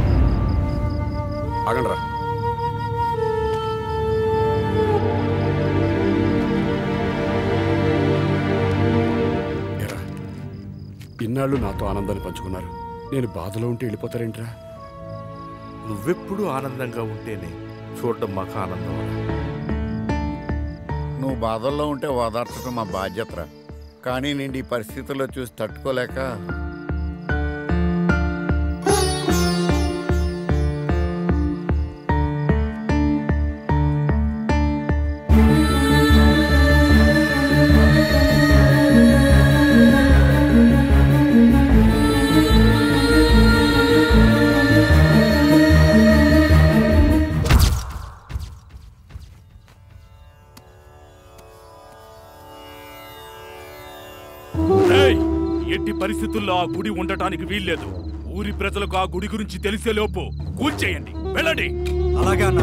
ఆగండి రా ఏరా, ఇన్నాళ్ళు నాతో ఆనందాన్ని పంచుకున్నారు నేను బాధలో ఉంటే వెళ్ళిపోతారేంట్రా నువ్వెప్పుడు ఆనందంగా ఉంటేనే చూడడం మాకు ఆనందం నువ్వు బాధల్లో ఉంటే ఓదార్చడం మా బాధ్యతరా కానీ నేను ఈ పరిస్థితుల్లో చూసి తట్టుకోలేక ఏయ్, ఎట్టి పరిస్థితుల్లో ఆ గుడి ఉండటానికి వీల్లేదు ఊరి ప్రజలకు ఆ గుడి గురించి తెలిసే లోపు కూల్చేయండి వెళ్ళండి అలాగే అన్నా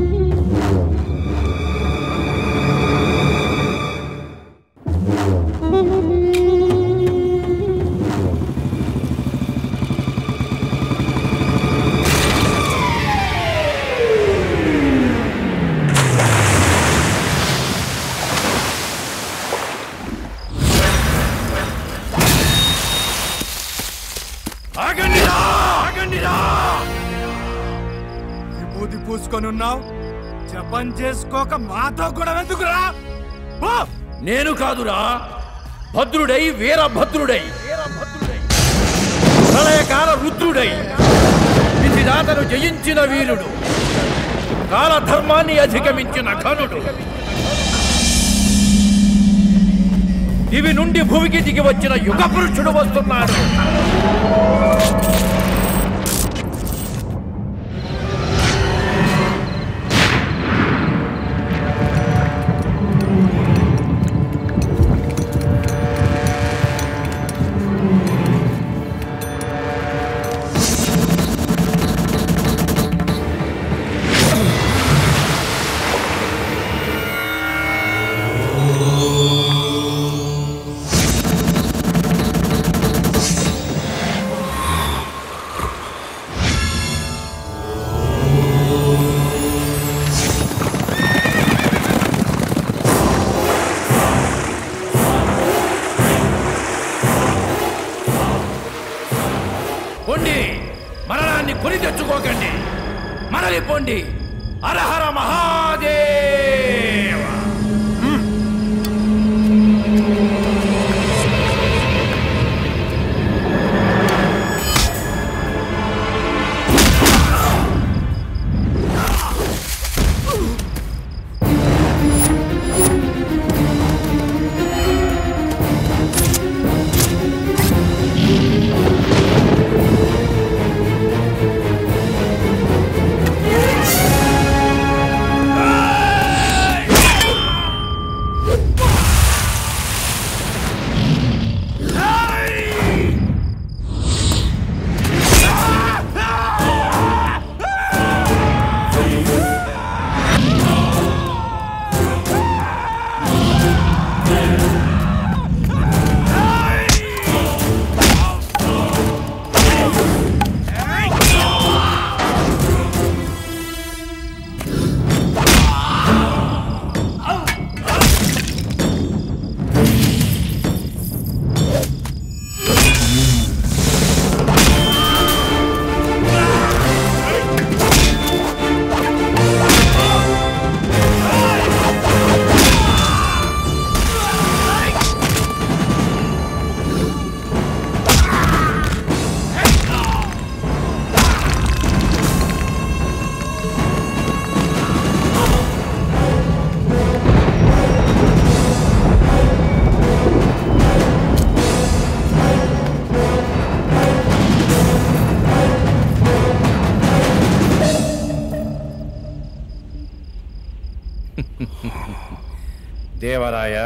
ఆగండిరా ఆగండిరా విభూతి పూసుకొని ఉన్నావు జపం చేసుకోక మాతో కూడా ఎందుకురా పో! నేను కాదురా భద్రుడై వీరభద్రుడై ప్రళయకాల రుద్రుడై విధిదాతను జయించిన వీరుడు కాలధర్మాన్ని అధిగమించిన ఘనుడు ఇవి నుండి భూమికి దిగి వచ్చిన యుగ పురుషుడు వస్తున్నాడు పొండి మరణాన్ని కొని తెచ్చుకోకండి మరలి పొండి అరహర మహాదేవ దేవరాయ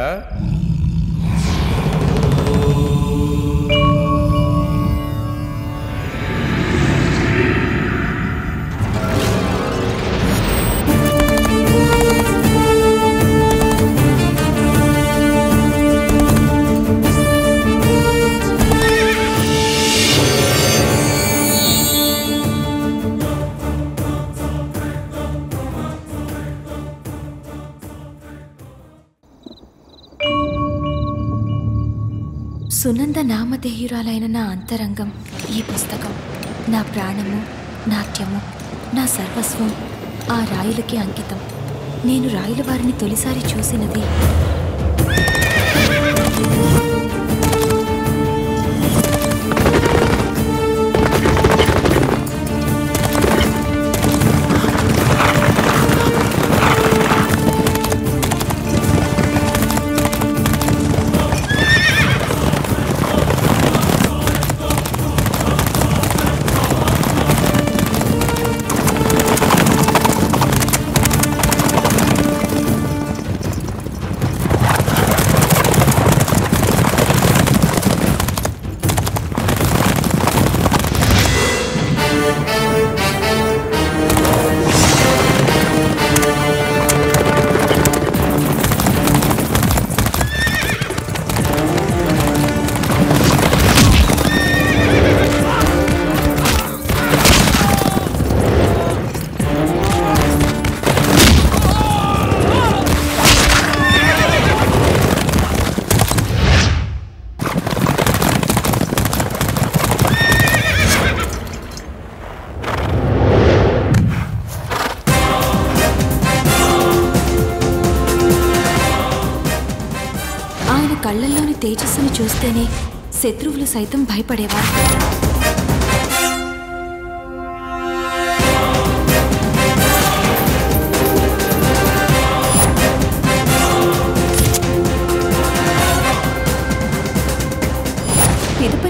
సునంద నామధేయురాలైన నా అంతరంగం ఈ పుస్తకం నా ప్రాణము నాట్యము నా సర్వస్వం ఆ రాయులకి అంకితం నేను రాయుల వారిని తొలిసారి చూసినది ఆయన కళ్ళల్లోని తేజస్సును చూస్తేనే శత్రువులు సైతం భయపడేవారు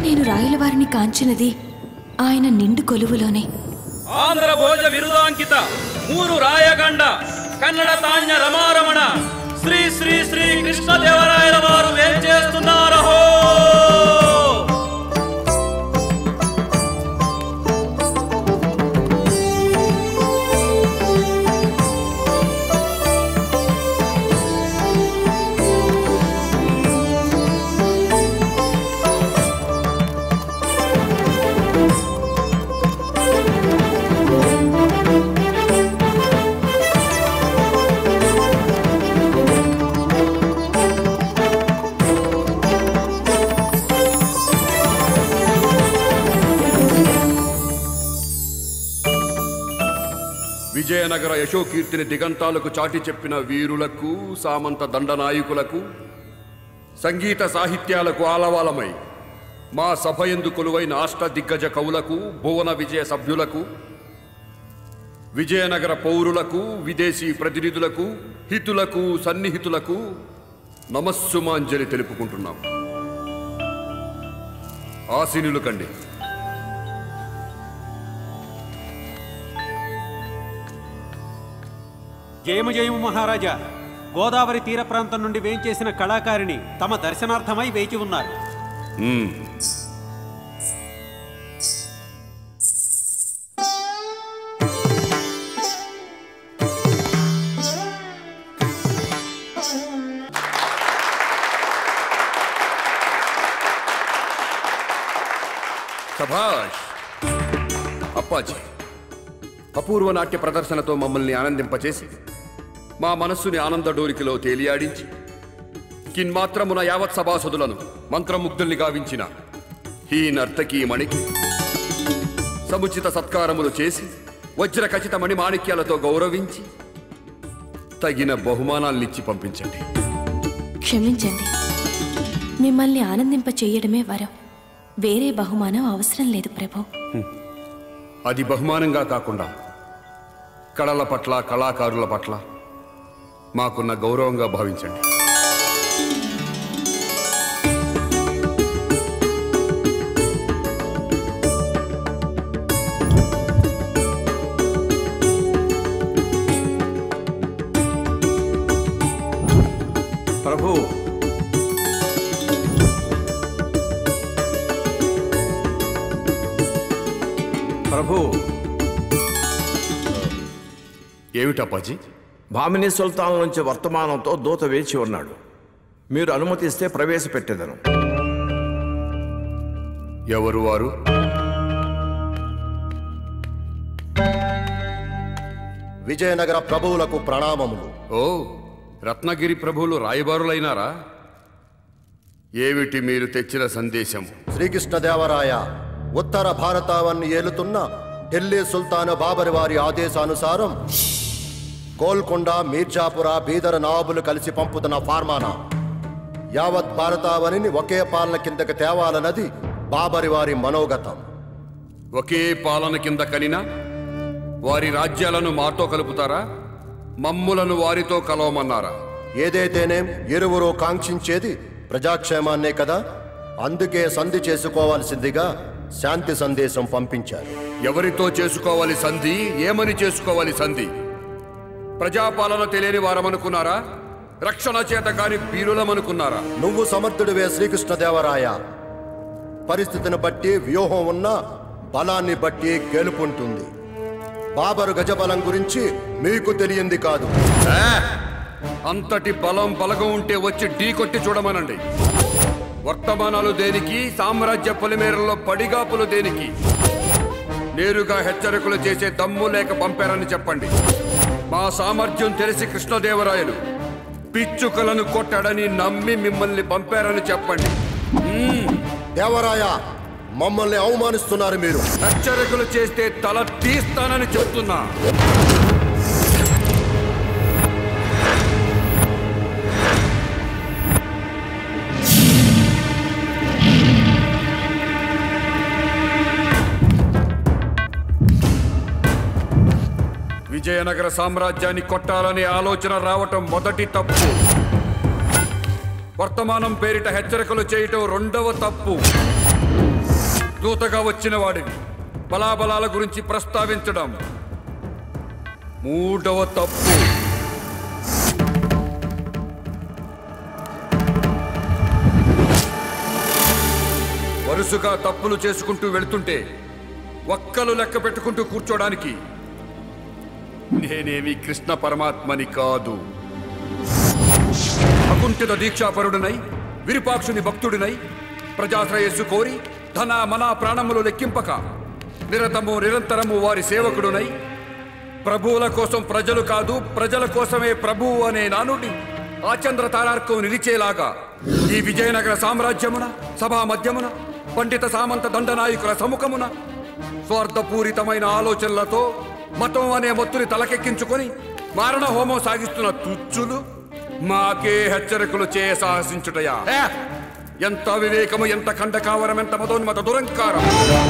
నేను రాయలవారిని కాంచినది ఆయన నిండు కొలువులోనే ఆంధ్ర భోజ విరుదాంకిత మూరు రాయగండ కన్నడ తాన్య రమారమణ శ్రీ శ్రీ శ్రీ కృష్ణదేవరాయల వారు ఏం చేస్తున్నారహో విజయనగర యశోకీర్తిని దిగంతాలకు చాటి చెప్పిన వీరులకు సామంత దండనాయకులకు సంగీత సాహిత్యాలకు ఆలవాలమై మా సభయందు కొలువైన అష్ట దిగ్గజ కవులకు భువన విజయ సభ్యులకు విజయనగర పౌరులకు విదేశీ ప్రతినిధులకు హితులకు సన్నిహితులకు నమస్సుమాంజలి తెలుపుకుంటున్నాం ఆశీనులు కండి జయము జయము మహారాజా గోదావరి తీర ప్రాంతం నుండి వేంచేసిన కళాకారిణి తమ దర్శనార్థమై వేచి ఉన్నారు మ్మ్. సభాష్ అప్పాజీ అపూర్వ నాట్య ప్రదర్శనతో మమ్మల్ని ఆనందింపచేసి మా మనస్సుని ఆనంద డోరికలో తేలియాడించి కిన్మాత్రమున యావత్ సభాసదులను మంత్రముగ్ధుల్ని గావించిన ఈ నర్తకీమణికి సముచిత సత్కారములు చేసి వజ్ర ఖచ్చిత మణి మాణిక్యాలతో గౌరవించి తగిన బహుమానాల్నిచ్చి పంపించండి క్షమించండి మిమ్మల్ని ఆనందింప చేయడమే వరం వేరే బహుమానం అవసరం లేదు ప్రభు అది బహుమానంగా కాకుండా కళల పట్ల కళాకారుల పట్ల మాకున్న గౌరవంగా భావించండి ప్రభు ప్రభు ఏమిటప్పాజీ భామిని సుల్తాన్ నుంచి వర్తమానంతో దూత వేచి ఉన్నాడు మీరు అనుమతిస్తే ప్రవేశపెట్టేదను ఎవరు వారు విజయనగర ప్రభువులకు ప్రణామములు ఓ రత్నగిరి ప్రభువులు రాయబారులైనారా ఏమిటి మీరు తెచ్చిన సందేశం శ్రీకృష్ణదేవరాయ ఉత్తర భారతావన్ని ఏలుతున్న ఢిల్లీ సుల్తాను బాబరి వారి ఆదేశానుసారం గోల్కొండ మీర్జాపుర బీదర్ నవాబులు కలిసి పంపుతున్న ఫార్మానా యావత్ భారతావనిని ఒకే పాలన కిందకి తేవాలన్నది బాబరి వారి మనోగతం ఒకే పాలన కింద కనినా వారి రాజ్యాలను మాతో కలుపుతారా మమ్ములను వారితో కలవమన్నారా ఏదైతేనేం ఇరువురు కాంక్షించేది ప్రజాక్షేమాన్నే కదా అందుకే సంధి చేసుకోవాల్సిందిగా శాంతి సందేశం పంపించారు ఎవరితో చేసుకోవాలి సంధి ఏమని చేసుకోవాలి సంధి ప్రజాపాలన తెలియని వారమనుకున్నారా రక్షణ చేత కాని వీరులమనుకున్నారా నువ్వు సమర్థుడివే శ్రీకృష్ణదేవరాయ పరిస్థితిని బట్టి వ్యూహం ఉన్న బలాన్ని బట్టి గెలుపుంటుంది బాబరు గజబలం గురించి మీకు తెలియంది కాదు అంతటి బలం బలగం ఉంటే వచ్చి ఢీ కొట్టి చూడమనండి వర్తమానాలు దేనికి సామ్రాజ్య పొలిమేరల్లో పడిగాపులు దేనికి నేరుగా హెచ్చరికలు చేసే దమ్ము లేక పంపారని చెప్పండి మా సామర్థ్యం తెలిసి కృష్ణదేవరాయలు పిచ్చుకలను కొట్టాడని నమ్మి మిమ్మల్ని పంపారని చెప్పండి దేవరాయ మమ్మల్ని అవమానిస్తున్నారు మీరు హెచ్చరికలు చేస్తే తల తీస్తానని చెప్తున్నా విజయనగర సామ్రాజ్యాన్ని కొట్టాలనే ఆలోచన రావటం మొదటి తప్పు వర్తమానం పేరిట హెచ్చరికలు చేయటం రెండవ తప్పు దూతగా వచ్చిన వాడివి బలాబలాల గురించి ప్రస్తావించడం మూడవ తప్పు వరుసగా తప్పులు చేసుకుంటూ వెళుతుంటే ఒక్కలు లెక్క పెట్టుకుంటూ కూర్చోడానికి నేనేమి కృష్ణ పరమాత్మని కాదు అకుంఠిత దీక్షాపరుడునై విరూపాక్షుని భక్తుడినై ప్రజాశ్రయస్సు కోరి ధన మన ప్రాణములు లెక్కింపక నిరతము నిరంతరము వారి సేవకుడునై ప్రభువుల కోసం ప్రజలు కాదు ప్రజల కోసమే ప్రభువు అనే నానుడి ఆచంద్ర తారార్కం నిలిచేలాగా ఈ విజయనగర సామ్రాజ్యమున సభా మధ్యమున పండిత సామంత దండనాయకుల సముఖమున స్వార్థపూరితమైన ఆలోచనలతో మతం అనే మొత్తుని తలకెక్కించుకొని మారణ హోమం సాగిస్తున్న తుచ్చులు మాకే హెచ్చరికలు చేయ సాహసించుటయా హే! ఎంత వివేకము ఎంత ఖండకావరం ఎంత మదోన్మత దురంకారం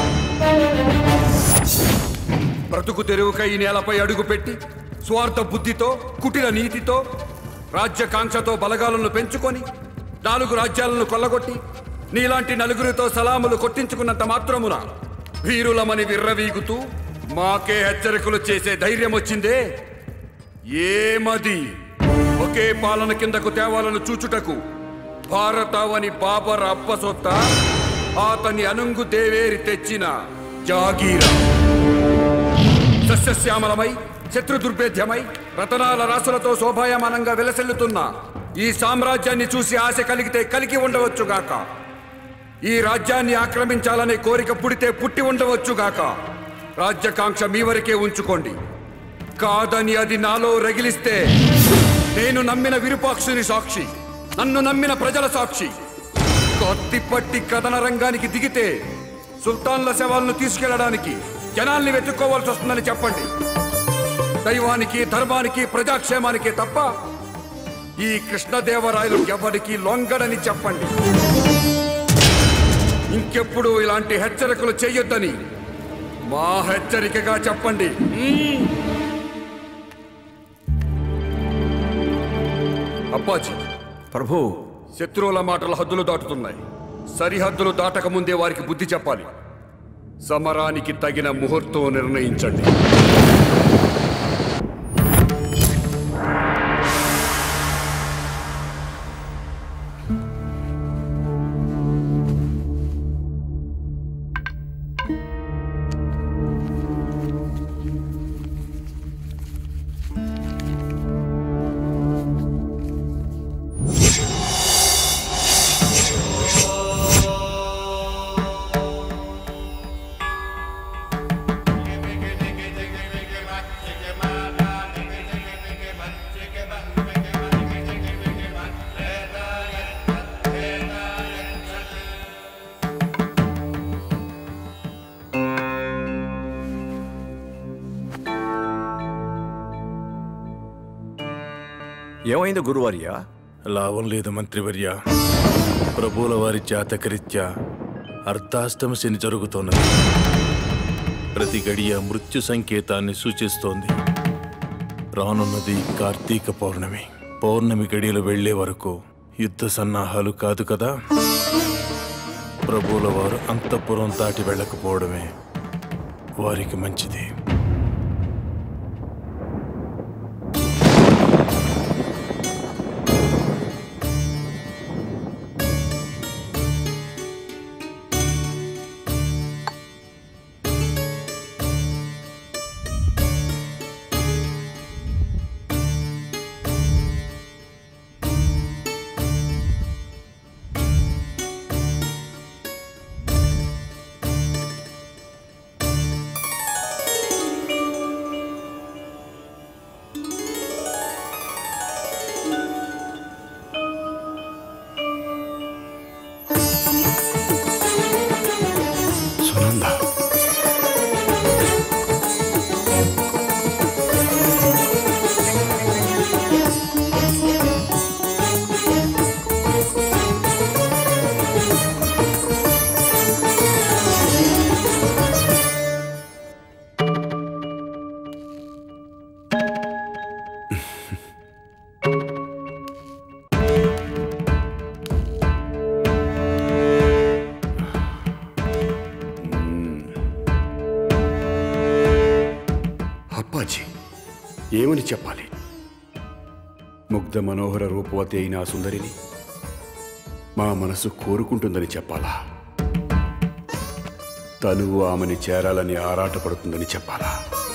బ్రతుకు తెరువుకై ఈ నేలపై అడుగుపెట్టి స్వార్థ బుద్ధితో కుటిల నీతితో రాజ్యకాంక్షతో బలగాలను పెంచుకొని నాలుగు రాజ్యాలను కొల్లగొట్టి నీలాంటి నలుగురితో సలాములు కొట్టించుకున్నంత మాత్రమున వీరులమని విర్రవీగుతూ మాకే హెచ్చరికలు చేసే ధైర్యం వచ్చిందే ఏమది ఒకే పాలన కిందకు తేవాలను చూచుటకు భారతావని బాబర్ అప్పసొత్త అతని అనుంగు దేవేరి తెచ్చిన జాగీరా సస్యశ్యామలమై శత్రు దుర్భేద్యమై రతనాల రాసులతో శోభాయమానంగా విలసిల్లుతున్న ఈ సామ్రాజ్యాన్ని చూసి ఆశ కలిగితే కలిగి ఉండవచ్చుగాక ఈ రాజ్యాన్ని ఆక్రమించాలనే కోరిక పుడితే పుట్టి ఉండవచ్చుగాక రాజ్యకాంక్ష మీ వరకే ఉంచుకోండి కాదని అది నాలో రగిలిస్తే నేను నమ్మిన విరూపాక్షుని సాక్షి నన్ను నమ్మిన ప్రజల సాక్షి కత్తిపట్టి కథన రంగానికి దిగితే సుల్తాన్ల శవాలను తీసుకెళ్లడానికి జనాల్ని వెతుక్కోవాల్సి వస్తుందని చెప్పండి దైవానికి ధర్మానికి ప్రజాక్షేమానికి తప్ప ఈ కృష్ణదేవరాయలు ఎవరికి లొంగడని చెప్పండి ఇంకెప్పుడు ఇలాంటి హెచ్చరికలు చెయ్యొద్దని మా హెచ్చరికగా చెప్పండి మ్మ్. అప్పాజీ ప్రభు శత్రువుల మాటల హద్దులు దాటుతున్నాయి సరిహద్దులు దాటక ముందే వారికి బుద్ధి చెప్పాలి సమరానికి తగిన ముహూర్తం నిర్ణయించండి ఏమైంది గురువర్య లాభం లేదు మంత్రివర్య ప్రభువుల వారి జాతకరీత్యా అర్ధాష్టమ శని జరుగుతున్నది ప్రతి గడియ మృత్యు సంకేతాన్ని సూచిస్తోంది రానున్నది కార్తీక పౌర్ణమి పౌర్ణమి గడియలు వెళ్లే వరకు యుద్ధ సన్నాహాలు కాదు కదా ప్రభువుల వారు అంతఃపురం దాటి వెళ్ళకపోవడమే వారికి మంచిది ఏమని చెప్పాలి ముగ్ధ మనోహర రూపవతి అయిన ఆ సుందరిని మా మనసు కోరుకుంటుందని చెప్పాలా తనువు ఆమెని చేరాలని ఆరాటపడుతుందని చెప్పాలా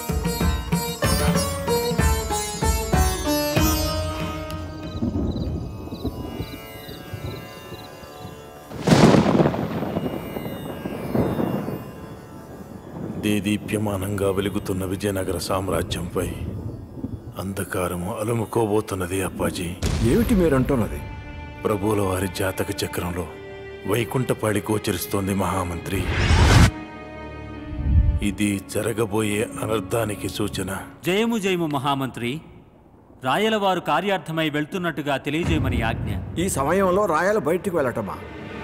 దేదీప్యమానంగా వెలుగుతున్న విజయనగర సామ్రాజ్యంపై అంధకారము అలుముకోబోతున్నది అప్పాజీ ఏమిటి మీరంటున్నది ప్రభువుల వారి జాతక చక్రంలో వైకుంఠపాడి గోచరిస్తోంది మహామంత్రి ఇది జరగబోయే అనర్థానికి సూచన జయము జయము మహామంత్రి రాయలవారు కార్యార్థమై వెళ్తున్నట్టుగా తెలియజేయమని ఆజ్ఞ ఈ సమయంలో రాయల బయటికి వెళ్ళటమా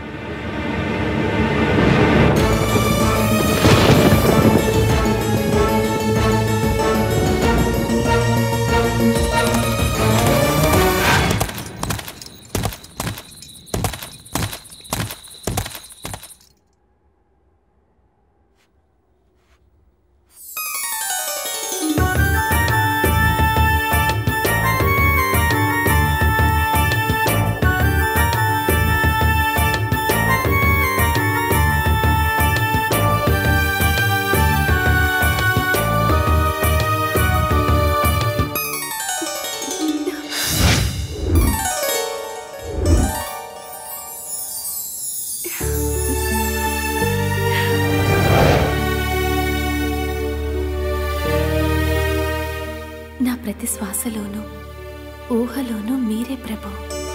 నా ప్రతి శ్వాసలోనూ ఊహలోనూ మీరే ప్రభు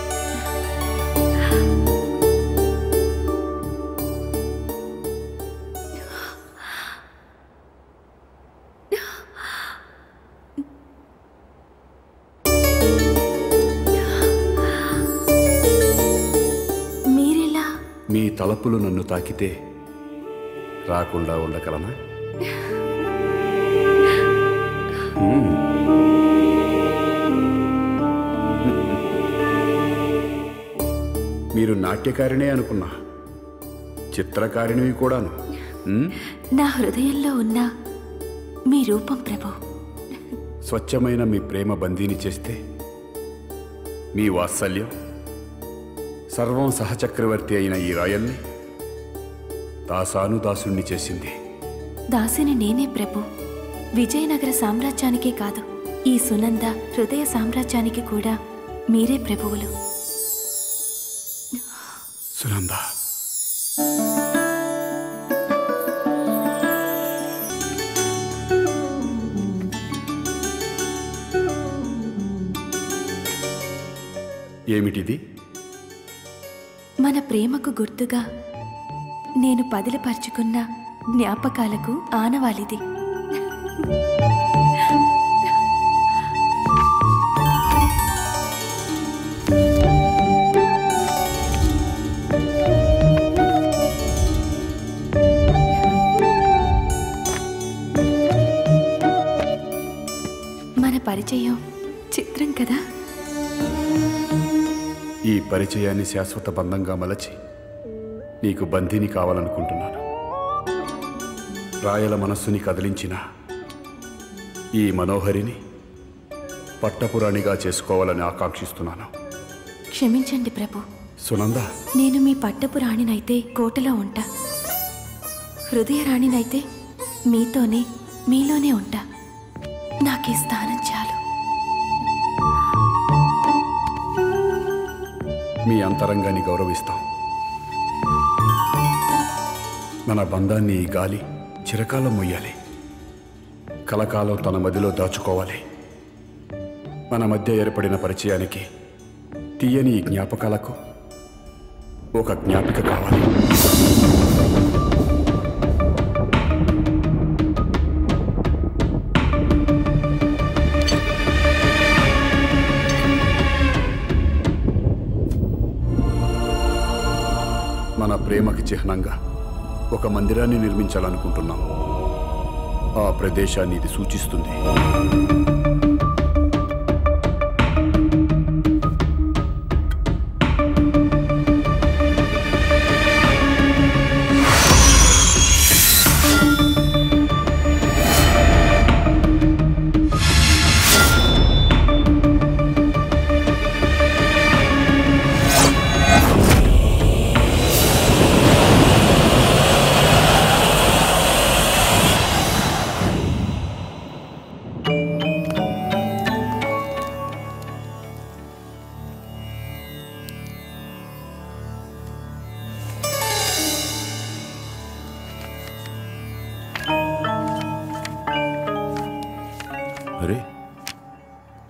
మీరెలా మీ తలపులు నన్ను తాకితే రాకుండా ఉండగలనా హ్మ్. మీరు నాట్యకారిణే అనుకున్నా చిత్రకారిణివి కూడాను హ్మ్? నా హృదయంలో ఉన్న మీ రూపం ప్రభు స్వచ్ఛమైన మీ ప్రేమ బందీని చేస్తే మీ వాత్సల్యం సర్వం సహచక్రవర్తి అయిన ఈ రాయల్ని దాసానుదాసుణ్ణి చేసింది దాసిని నేనే ప్రభు విజయనగర సామ్రాజ్యానికే కాదు ఈ సునంద హృదయ సామ్రాజ్యానికి కూడా మీరే ప్రభువులు సునంద ఏమిటిది మన ప్రేమకు గుర్తుగా నేను పదిలపరుచుకున్న జ్ఞాపకాలకు ఆనవాలిది మన పరిచయం చిత్రం కదా ఈ పరిచయాన్ని శాశ్వత బంధంగా మలచి నీకు బంధిని కావాలనుకుంటున్నాను రాయల మనస్సుని కదిలించిన ఈ మనోహరిని పట్టపురాణిగా చేసుకోవాలని ఆకాంక్షిస్తున్నాను క్షమించండి ప్రభు సునంద నేను మీ పట్టపు రాణినైతే కోటలో ఉంటా హృదయ రాణినైతే మీతోనే మీలోనే ఉంటా నాకు ఈ స్థానం చాలు మీ అంతరంగాన్ని గౌరవిస్తాం మన బంధాన్ని ఈ గాలి చిరకాలం మొయ్యాలి కలకాలం తన మదిలో దాచుకోవాలి మన మధ్య ఏర్పడిన పరిచయానికి తీయని ఈ జ్ఞాపకాలకు ఒక జ్ఞాపిక కావాలి మన ప్రేమకి చిహ్నంగా ఒక మందిరాన్ని నిర్మించాలనుకుంటున్నాం ఆ ప్రదేశాన్ని ఇది సూచిస్తుంది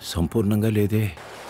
సంపూర్ణంగా లేదే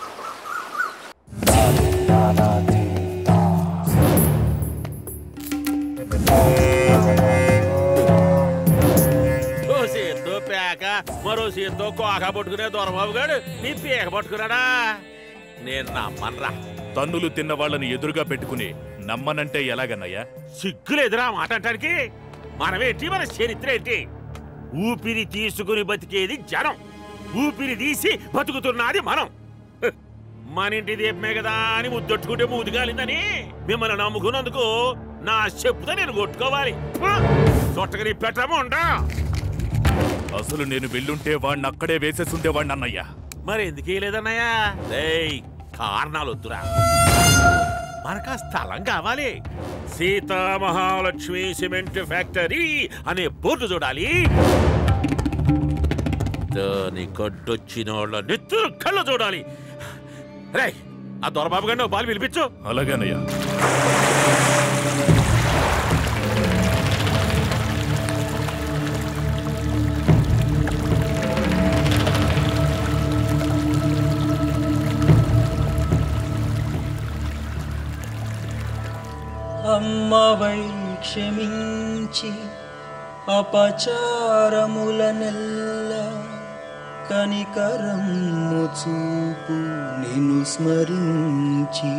ఓ చేత్తో పేక మరో చేత్తో కోక పట్టుకునే దొరబాబు గారు నీ పేక పట్టుకున్నాడా నేను నమ్మన్రా తన్నులు తిన్న వాళ్ళని ఎదురుగా పెట్టుకుని నమ్మనంటే ఎలాగన్నయ్యా సిగ్గులేదురా మాట అంటానికి మనమేంటి మన చరిత్ర ఏంటి ఊపిరి తీసుకుని బతికేది జనం ఊపిరి తీసి బతుకుతున్నది మనం హ్, మన ఇంటి దీపమే కదా అని ముద్దొట్టుకుంటే మూతిగాలిందని మిమ్మల్ని నమ్ముకున్నందుకు నా చెప్పుతో నేను కొట్టుకోవాలి చుట్టకని పెట్టముండా అసలు నేను వెళ్ళుంటే వాడిని అక్కడే వేసేసుండేవాడిని అన్నయ్యా మరి ఎందుకు లేదన్నయ్యా ఏయ్ కారణాలు వద్దురా మనకు ఆ స్థలం కావాలి సీతా మహాలక్ష్మి సిమెంట్ ఫ్యాక్టరీ అనే బోర్డు చూడాలి దాని గడ్డొచ్చిన వాళ్ళ నెత్తురు కళ్ళు చూడాలి రే ఆ దొరబాబు గారిని ఓ పాలు పిలిపించు అలాగేనయ్యా అమ్మవై క్షమించి అపచారములనెల్ల కనికరము చూపు నిన్ను స్మరించి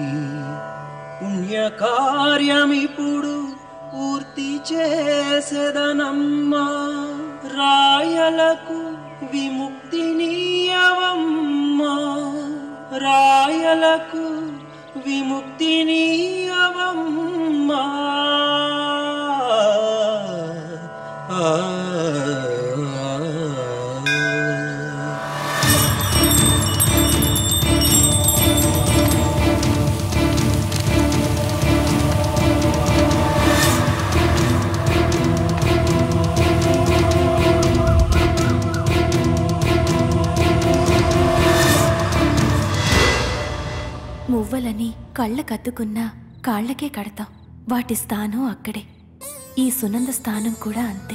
పుణ్యకార్యమిప్పుడు పూర్తి చేసేదనమ్మా రాయలకు విముక్తినీయవమ్మా రాయలకు విముక్తినీయవమ్మా ఆ, మువ్వలని కళ్ళ కత్తుకున్నా కాళ్ళకే కడతాం వాటి స్థానం అక్కడే ఈ సునంద స్థానం కూడా అంతే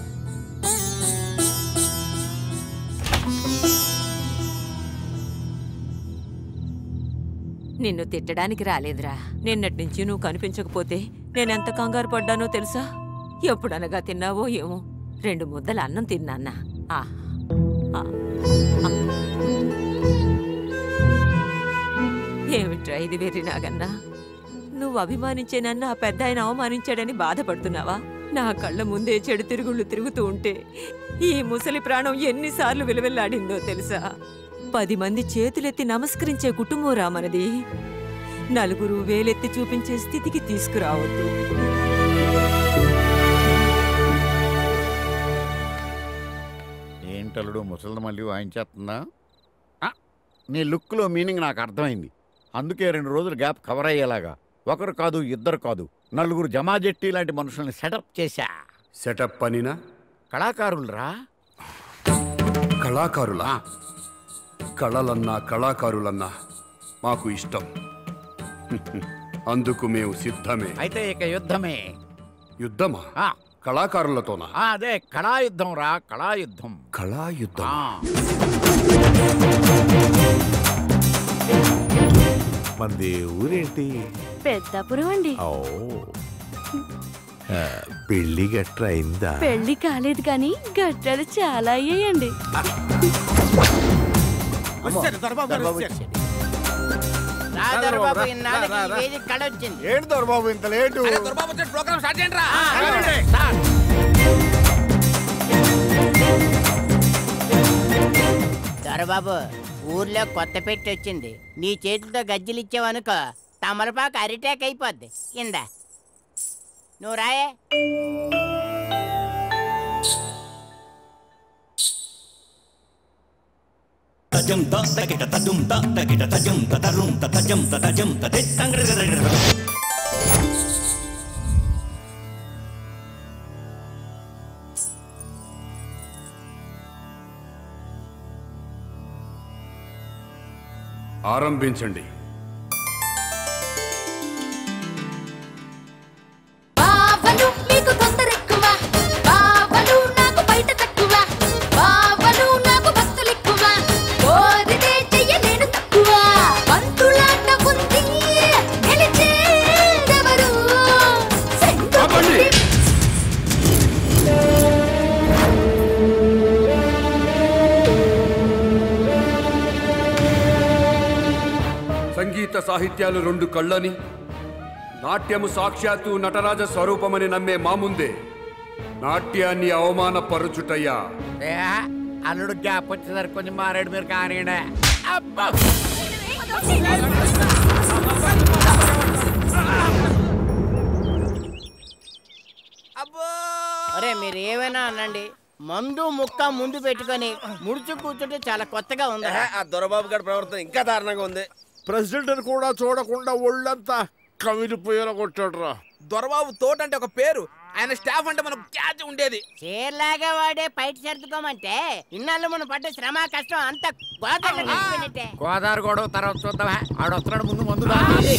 నిన్ను తిట్టడానికి రాలేదురా నిన్నటి నుంచి నువ్వు కనిపించకపోతే నేనెంత కంగారు పడ్డానో తెలుసా ఎప్పుడనగా తిన్నావో ఏమో రెండు ముద్దల అన్నం తిన్నాన్నా ఆ, ఆ, ఆ. ఏమిట్రా ఇది వెర్రి నాగన్నా నువ్వు అభిమానించే నన్ను ఆ పెద్ద ఆయన అవమానించాడని బాధపడుతున్నావా నా కళ్ళ ముందే చెడు తిరుగుళ్ళు తిరుగుతూ ఉంటే ఈ ముసలి ప్రాణం ఎన్నిసార్లు విలువెల్లాడిందో తెలుసా పది మంది చేతులెత్తి నమస్కరించే కుటుంబం రా మనది నలుగురు వేలెత్తి చూపించే స్థితికి తీసుకురావద్దు ఏంటలుడు ముసలి మళ్ళీ వాయించేస్తుందా ఆ, నీ లుక్లో మీనింగ్ నాకు అర్థమైంది అందుకే రెండు రోజులు గ్యాప్ కవర్ అయ్యేలాగా ఒకరు కాదు ఇద్దరు కాదు నలుగురు జమాజెట్టి లాంటి మనుషుల్ని సెటప్ చేశా సెటప్ పనినా కళాకారులరా కళాకారులా కళలన్నా కళాకారులన్నా మాకు ఇష్టం అందుకు మేము సిద్ధమే అయితే ఇక యుద్ధమే యుద్ధమా ఆ, కళాకారులతోనా ఆ, అదే కళాయుద్ధం రా కళాయుద్ధం కళాయుద్ధం మనది ఊరేంటి పెద్దాపురం అండి ఓ ఆ, పెళ్లి గట్ర అయిందా పెళ్లి కాలేదు కానీ గట్టాలు చాలా అయ్యాయండి రా దొరబాబు ఇన్నాళ్ళకి ఈ వేదిక కళ వచ్చింది ఏంటి దొరబాబు ఇంత లేటు ప్రోగ్రామ్ స్టార్ట్ చేయండి రా దొరబాబు ఊర్లో కొత్త పెట్టి వచ్చింది నీ చేతితో గజ్జలు ఇచ్చావనుకో తమలపాకు అరిటాక్ అయిపోద్ది ఇందా నువ్వు రాయే తజం త తకిట తజం త తకిట తజం త తరుం త తజం త తజం త తే తంగ్రగరగర ఆరంభించండి బావలు మీకు తొందర ఎక్కువ బావలు నాకు బయట తక్కువ బావలు నాకు భక్తులు ఎక్కువ కోరితే సాహిత్యాలు రెండు కళ్ళని నాట్యము సాక్షాత్తు నటరాజ స్వరూపమని నమ్మే మా ముందే నాట్యాన్ని అవమానపరుచుటయ్యా ఏ, అల్లుడు గ్యాప్ వచ్చేసరికి కొంచెం మారాడు మీరు కానీడే అబ్బా అరే మీరు ఏమైనా అనండి మందు ముక్క ముందు పెట్టుకొని ముడుచు కూర్చుంటే చాలా కొత్తగా ఉంది ఆ దొరబాబు గారి ప్రవర్తన ఇంకా దారుణంగా ఉంది ప్రెసిడెంట్ కూడా చూడకుండా ఒళ్ళంతా కవిలిపోయేలా కొట్టాడురా దొరబాబు తోట అంటే ఒక పేరు ఆయన స్టాఫ్ అంటే మనకు క్యాచ్ ఉండేది చీరలాగా వాడే బయట సర్దుకోమంటే ఇన్నాళ్ళు మనం పడ్డ శ్రమ కష్టం అంత గోదావరిలో కలిసిపోయినట్టే గోదావరి గొడవ తర్వాత చూద్దామా ఆడు వస్తున్నాడు ముందు మందు తాగి.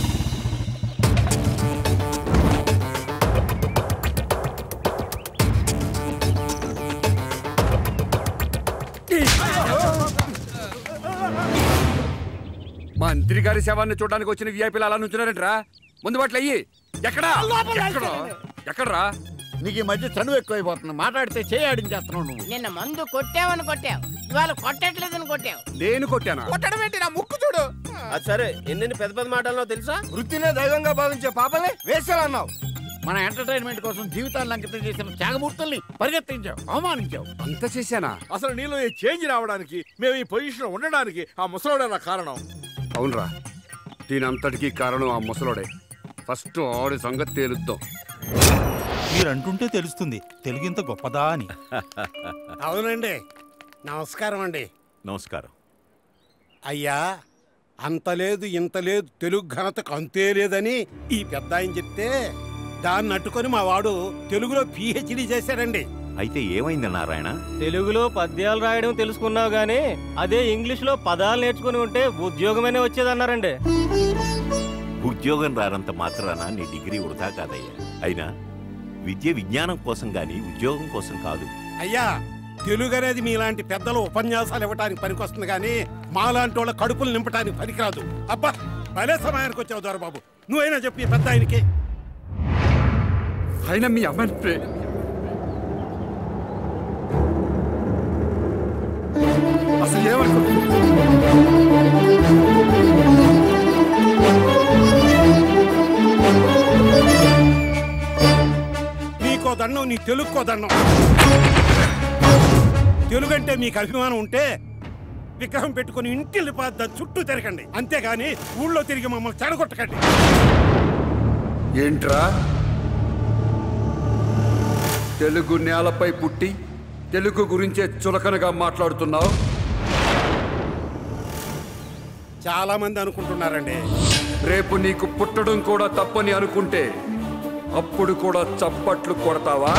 మంత్రి గారి శవాన్ని చూడడానికి వచ్చిన విఐపీలు అలా నుంచున్నారంటరా ముందు బాట్లు అయ్యి ఎక్కడా ఎక్కడా? ఎక్కడ్రా నీకు ఈ మధ్య చనువు ఎక్కువైపోతుంది మాట్లాడితే చేయి ఆడించేస్తున్నావు నువ్వు నిన్న మందు కొట్టావని కొట్టావు ఇవాళ కొట్టట్లేదని కొట్టావు నేను కొట్టానా కొట్టడం ఏంటి నా ముక్కు చూడు అది సరే ఎన్నెన్ని పెద్ద పెద్ద మాటల్లో తెలుసా వృత్తినే దైవంగా భావించే పాపలే వేసాలన్నావు మన ఎంటర్టైన్మెంట్ కోసం జీవితాన్ని అంకితం చేసిన త్యాగమూర్తుల్ని పరిగెత్తించావు అవమానించావు అంత చేశానా అసలు నీలో ఈ చేంజ్ రావడానికి మేము ఈ పొజిషన్ ఉండడానికి ఆ ముసలోడేనా కారణం అవునరా దీని అంతటికీ కారణం ఆ ముసలోడే ఫస్ట్ ఆడి సంగతి తేలుద్దాం మీరంటుంటే తెలుస్తుంది తెలుగు ఇంత గొప్పదా అని అవునండి నమస్కారం అండి నమస్కారం అయ్యా అంత లేదు ఇంత లేదు తెలుగు ఘనతకు అంతే లేదని ఈ పెద్ద ఆయన చెప్తే దాన్ని అట్టుకొని మా వాడు తెలుగులో పిహెచ్డి చేశాడండి అయితే ఏమైంది నారాయణ తెలుగులో పద్యాలు రాయడం తెలుసుకున్నావు గానీ అదే ఇంగ్లీష్ లో పదాలు నేర్చుకుని ఉంటే ఉద్యోగమైనా వచ్చేదన్నారండి ఉద్యోగం రానంత మాత్రాన నీ డిగ్రీ వృధా కాదయ్యా అయినా విద్య విజ్ఞానం కోసం గాని ఉద్యోగం కోసం కాదు అయ్యా తెలుగు అనేది మీలాంటి పెద్దలు ఉపన్యాసాలు ఇవ్వడానికి పనికొస్తుంది కానీ మాలాంటి వాళ్ళ కడుపులు నింపడానికి పనికిరాదు అబ్బా భలే సమయానికి వచ్చావు దొరబాబు నువ్వైనా చెప్పి పెద్ద ఆయనకి అయినా మీ అమ్మాయిని ప్రే అసలు నీకో దండం నీ తెలుగుకో దండం తెలుగు అంటే మీకు అభిమానం ఉంటే విగ్రహం పెట్టుకుని ఇంటిల్లి పాద చుట్టూ తిరగండి అంతేగాని ఊళ్ళో తిరిగి మమ్మల్ని చెడగొట్టకండి ఏంట్రా తెలుగు నేలపై పుట్టి తెలుగు గురించే చులకనగా మాట్లాడుతున్నావు చాలా మంది అనుకుంటున్నారండి రేపు నీకు పుట్టడం కూడా తప్పని అనుకుంటే అప్పుడు కూడా చప్పట్లు కొడతావా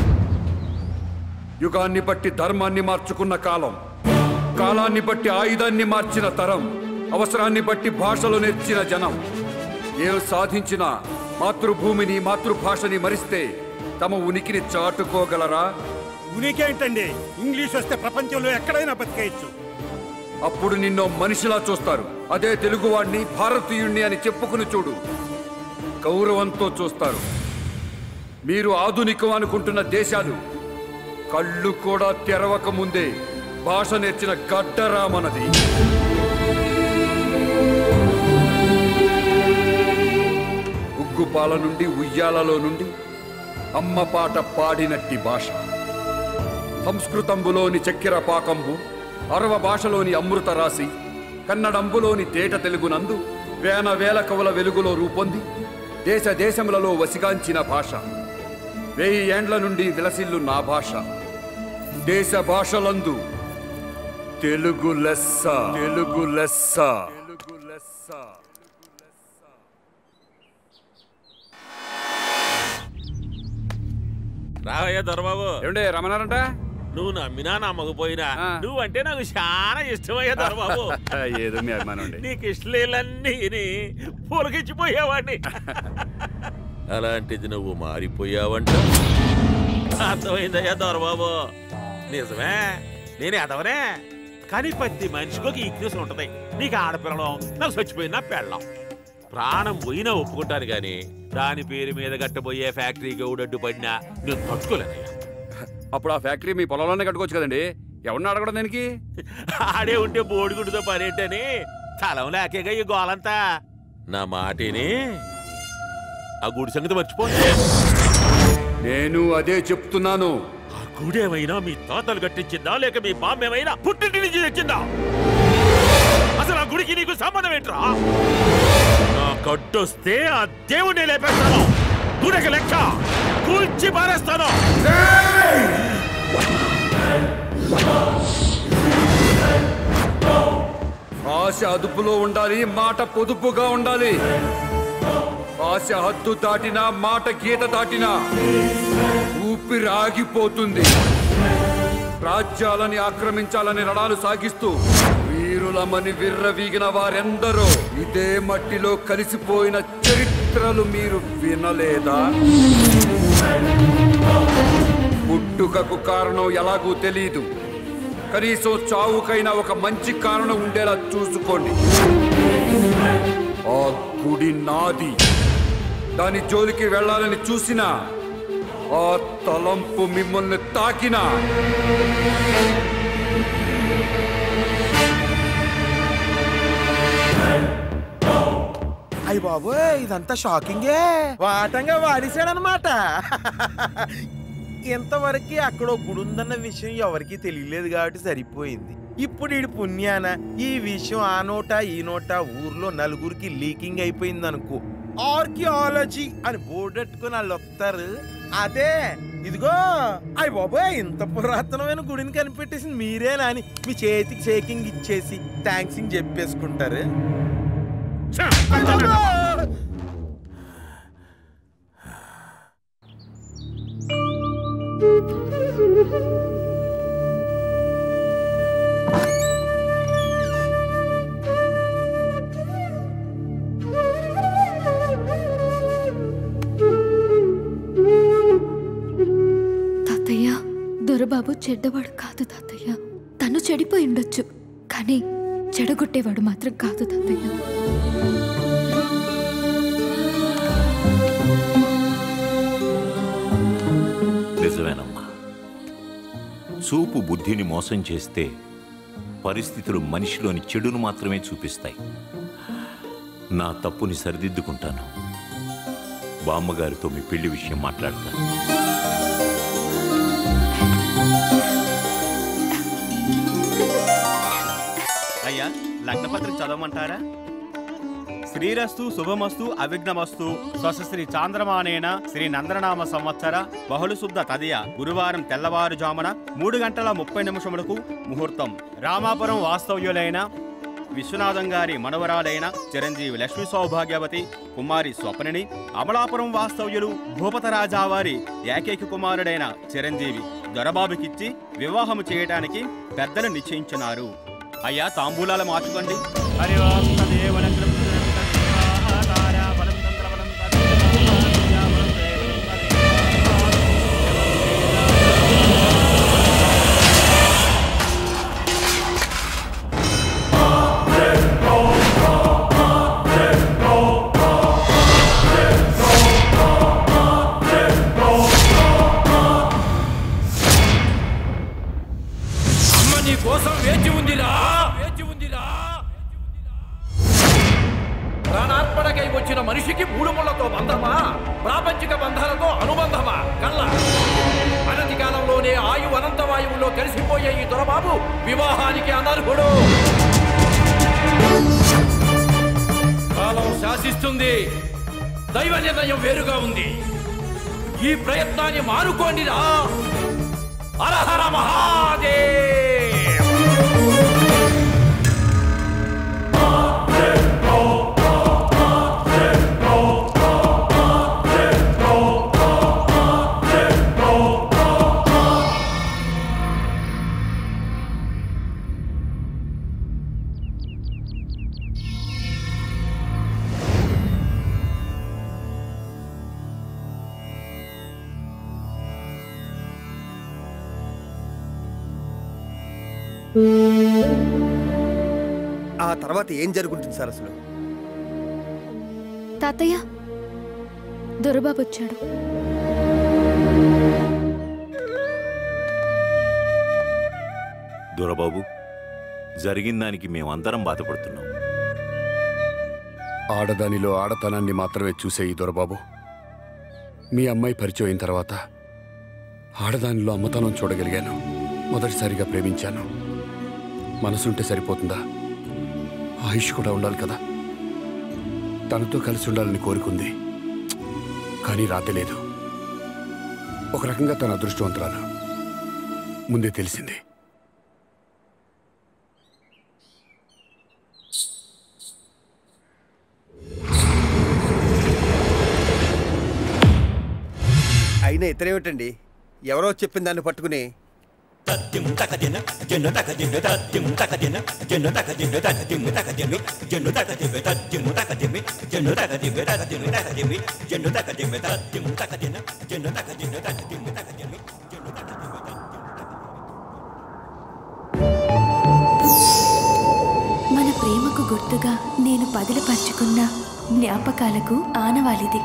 యుగాన్ని బట్టి ధర్మాన్ని మార్చుకున్న కాలం కాలాన్ని బట్టి ఆయుధాన్ని మార్చిన తరం అవసరాన్ని బట్టి భాషలు నేర్చిన జనం ఏం సాధించినా మాతృభూమిని మాతృభాషని మరిస్తే తమ ఉనికిని చాటుకోగలరా ఉనికేంటండి ఇంగ్లీష్ వస్తే ప్రపంచంలో ఎక్కడైనా బతికేయచ్చు అప్పుడు నిన్నో మనిషిలా చూస్తారు అదే తెలుగువాణ్ణి భారతీయుణ్ణి అని చెప్పుకుని చూడు గౌరవంతో చూస్తారు మీరు ఆధునికం అనుకుంటున్న దేశాలు కళ్ళు కూడా తెరవక ముందే భాష నేర్చిన గడ్డరామనది ఉగ్గుపాల నుండి ఉయ్యాలలో నుండి అమ్మ పాట పాడినట్టి భాష సంస్కృతంబులోని చక్కెర పాకంబు అరవ భాషలోని అమృత రాశి కన్నడంబులోని తేట తెలుగునందు వేల వేల కవుల వెలుగులో రూపొంది దేశ దేశములలో వసిగాంచిన భాష వెయ్యి ఏండ్ల నుండి విలసిల్లు నా భాష దేశ భాషలందు తెలుగు లెస్స తెలుగు లెస్స తెలుగు లెస్స రావయ్యా దొరబాబు ఏమండే రమణారంట నువ్వు నమ్మినా నమ్మకపోయినా నువ్వంటే నాకు చాలా ఇష్టమయ్యా దొరబాబు ఏదో మీ అభిమానం అండి నీకు ఇష్టలేలన్నీ పూలకిచ్చిపోయావాడిని అలాంటిది నువ్వు మారిపోయావంట అర్థమైందయ్యా దొరబాబు నిజమే నేను ఎదవనే కానీ ప్రతి మనిషికి ఒక ఈక్నెస్ ఉంటది నీకు ఆడపిల్లం నాకు చచ్చిపోయినా పెళ్ళం ప్రాణం పోయినా ఒప్పుకుంటాను కానీ దాని పేరు మీద కట్టబోయే ఫ్యాక్టరీ గౌడడ్డు పడినా నేను తట్టుకోలేనయ్యా అప్పుడు ఆ ఫ్యాక్టరీ మీ పొలంలోనే కట్టుకోవచ్చు కదండి ఎవరిని అడగడం దానికి ఆడే ఉంటే బోడిగుడ్డుతో పనేంటని స్థలం లేకేగా ఈ గోలంతా నా మాటేనే ఆ గుడి సంగతి మర్చిపో నేను అదే చెప్తున్నాను ఆ గుడేమైనా మీ తాతలు కట్టించిందా లేక మీ బామ్మేమైనా పుట్టింటి నుంచి తెచ్చిందా అసలు ఆ గుడికి నీకు సంబంధం ఏంట్రా నా కట్టొస్తే ఆ దేవుడిని లేపేస్తాను గుడికి లెక్క కూల్చి పారేస్తాను ఆశ అదుపులో ఉండాలి మాట పొదుపుగా ఉండాలి ఆశ హద్దు దాటినా మాట గీత దాటినా ఊపిరి ఆగిపోతుంది రాజ్యాలని ఆక్రమించాలని రణాలు సాగిస్తూ వీరులమని విర్రవీగిన వారెందరో ఇదే మట్టిలో కలిసిపోయిన చరిత్రలు మీరు వినలేదా పుట్టుకకు కారణం ఎలాగూ తెలీదు కనీసం చావుకైనా ఒక మంచి కారణం ఉండేలా చూసుకోండి ఆ గుడి నాది దాని జోలికి వెళ్ళాలని చూసినా ఆ తలంపు మిమ్మల్ని తాకినా అయ్య బాబోయ్ ఇదంతా షాకింగే వాటంగా వాడేశాడనమాట ఇంతవరకు అక్కడో గుడి ఉందన్న విషయం ఎవరికీ తెలియలేదు కాబట్టి సరిపోయింది ఇప్పుడు ఈడి పుణ్యాన ఈ విషయం ఆ నోట ఈ నోట ఊర్లో నలుగురికి లీకింగ్ అయిపోయింది అనుకో ఆర్కియాలజీ అని బోర్డెట్టుకుని వాళ్ళు వస్తారు అదే ఇదిగో అయ్య బాబోయ్ ఇంత పురాతనమైన గుడిని కనిపెట్టేసింది మీరేనా అని మీ చేతికి షేకింగ్ ఇచ్చేసి థ్యాంక్సింగ్ చెప్పేసుకుంటారు తాతయ్య దొరబాబు చెడ్డవాడు కాదు తాతయ్య తను చెడిపోయి ఉండొచ్చు కానీ చెడగొట్టేవాడు మాత్రం కాదు తాతయ్య నిజమేనమ్మా చూపు బుద్ధిని మోసం చేస్తే పరిస్థితులు మనిషిలోని చెడును మాత్రమే చూపిస్తాయి నా తప్పుని సరిదిద్దుకుంటాను బామ్మగారితో మీ పెళ్లి విషయం మాట్లాడతాను అయ్యా లగ్నపత్రిక చదవమంటారా శ్రీరస్తు శుభమస్తు అవిఘ్నమస్తు స్వశ్రీ చాంద్రమానేన శ్రీ నందననామ సంవత్సర బహుళ శుద్ధ తదియ గురువారం తెల్లవారుజామున మూడు గంటల ముప్పై నిమిషములకు ముహూర్తం రామాపురం వాస్తవ్యులైన విశ్వనాథం గారి మనవరాలైన చిరంజీవి లక్ష్మీ సౌభాగ్యవతి కుమారి స్వప్నని అమలాపురం వాస్తవ్యులు భూపతరాజా వారి ఏకైక కుమారుడైన చిరంజీవి దొరబాబుకిచ్చి వివాహము చేయటానికి పెద్దలు నిశ్చయించున్నారు అయ్యా తాంబూలాలు మార్చుకోండి హరి ఓం తదేవ నందనం అమ్మ నీ కోసం వేచి ఉందిరా వేచి ఉందిరా ప్రాణార్పణకై వచ్చిన మనిషికి మూడు ముళ్లతో బంధమా ప్రాపంచిక బంధాలతో అనుబంధమా కళ్ళ అనతి కాలంలోనే ఆయు అనంత వాయువులో కలిసిపోయే ఈ దొరబాబు వివాహానికి అనర్హుడు కాలం శాసిస్తుంది దైవ నిర్ణయం వేరుగా ఉంది ఈ ప్రయత్నాన్ని మానుకోండిరా హరహర మహాదేవ్ ఆ తర్వాత ఏం జరుగుతుంది సార్ అసలు తాతయ్య దొరబాబు వచ్చాడు దొరబాబు జరిగిన దానికి మేమందరం బాధపడుతున్నాం ఆడదానిలో ఆడతనాన్ని మాత్రమే చూసే ఈ దొరబాబు మీ అమ్మాయి పరిచయం అయిన తర్వాత ఆడదానిలో అమ్మతనం చూడగలిగాను మొదటిసారిగా ప్రేమించాను మనసుంటే సరిపోతుందా ఆయుష్ కూడా ఉండాలి కదా తనతో కలిసి ఉండాలని కోరుకుంది కానీ రాతే లేదు ఒక రకంగా తన అదృష్టవంతురాలు ముందే తెలిసింది అయినా ఇతరేమిటండి ఎవరో చెప్పిన దాన్ని పట్టుకుని మన ప్రేమకు గుర్తుగా నేను పదిలపరుచుకున్న జ్ఞాపకాలకు ఆనవాలిది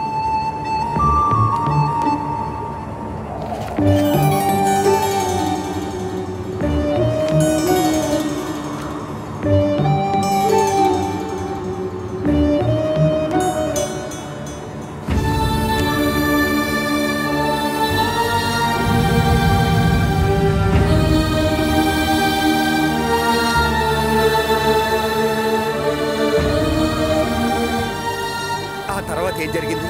ఆ తర్వాత ఏం జరిగింది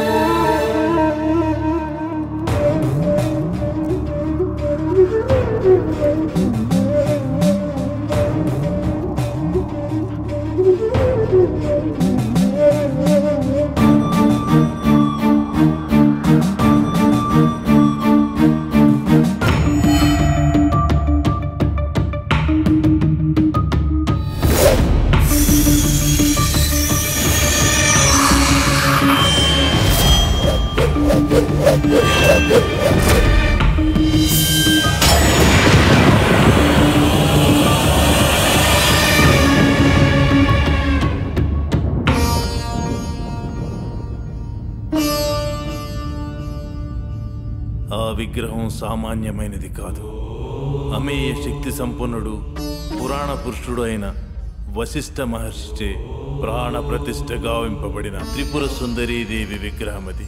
ఆ విగ్రహం సామాన్యమైనది కాదు అమేయ శక్తి సంపన్నుడు పురాణ పురుషుడు అయిన వశిష్ఠ మహర్షిచే ప్రాణ ప్రతిష్ఠ గావింపబడిన త్రిపుర సుందరీదేవి విగ్రహం అది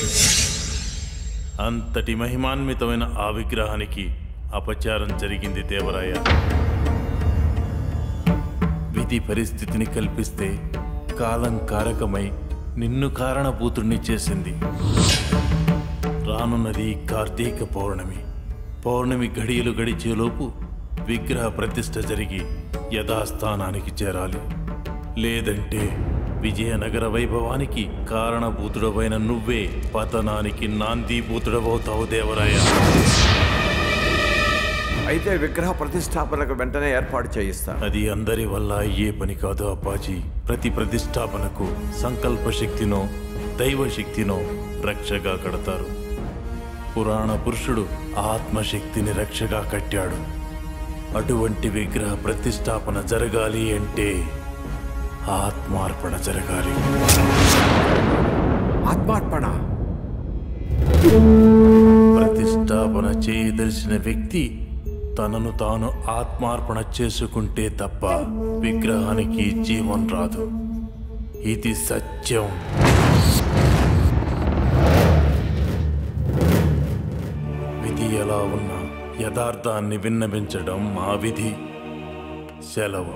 అంతటి మహిమాన్వితమైన ఆ విగ్రహానికి అపచారం జరిగింది దేవరాయ విధి పరిస్థితిని కల్పిస్తే కాలం కారకమై నిన్ను కారణభూతుణ్ణి చేసింది రానున్నది కార్తీక పౌర్ణమి పౌర్ణమి గడియలు గడిచేలోపు విగ్రహ ప్రతిష్ఠ జరిగి యథాస్థానానికి చేరాలి లేదంటే విజయనగర వైభవానికి కారణభూతుడవైన నువ్వే పతనానికి నాందీభూతుడవవుతావు దేవరాయ అయితే విగ్రహ ప్రతిష్టాపనకు వెంటనే ఏర్పాటు చేయిస్తా అది అందరి వల్ల అయ్యే పని కాదు అప్పాజీ ప్రతి ప్రతిష్టాపనకు సంకల్ప శక్తినో దైవ శక్తినో రక్షగా కడతారు పురాణ పురుషుడు ఆత్మశక్తిని రక్షగా కట్టాడు అటువంటి విగ్రహ ప్రతిష్టాపన జరగాలి అంటే ఆత్మార్పణ జరగాలి ఆత్మార్పణ ప్రతిష్టాపన చేయదలిసిన వ్యక్తి తనను తాను ఆత్మార్పణ చేసుకుంటే తప్ప విగ్రహానికి జీవం రాదు ఇది సత్యం విధి ఎలా ఉన్నా యథార్థాన్ని విన్నవించడం మా విధి సెలవు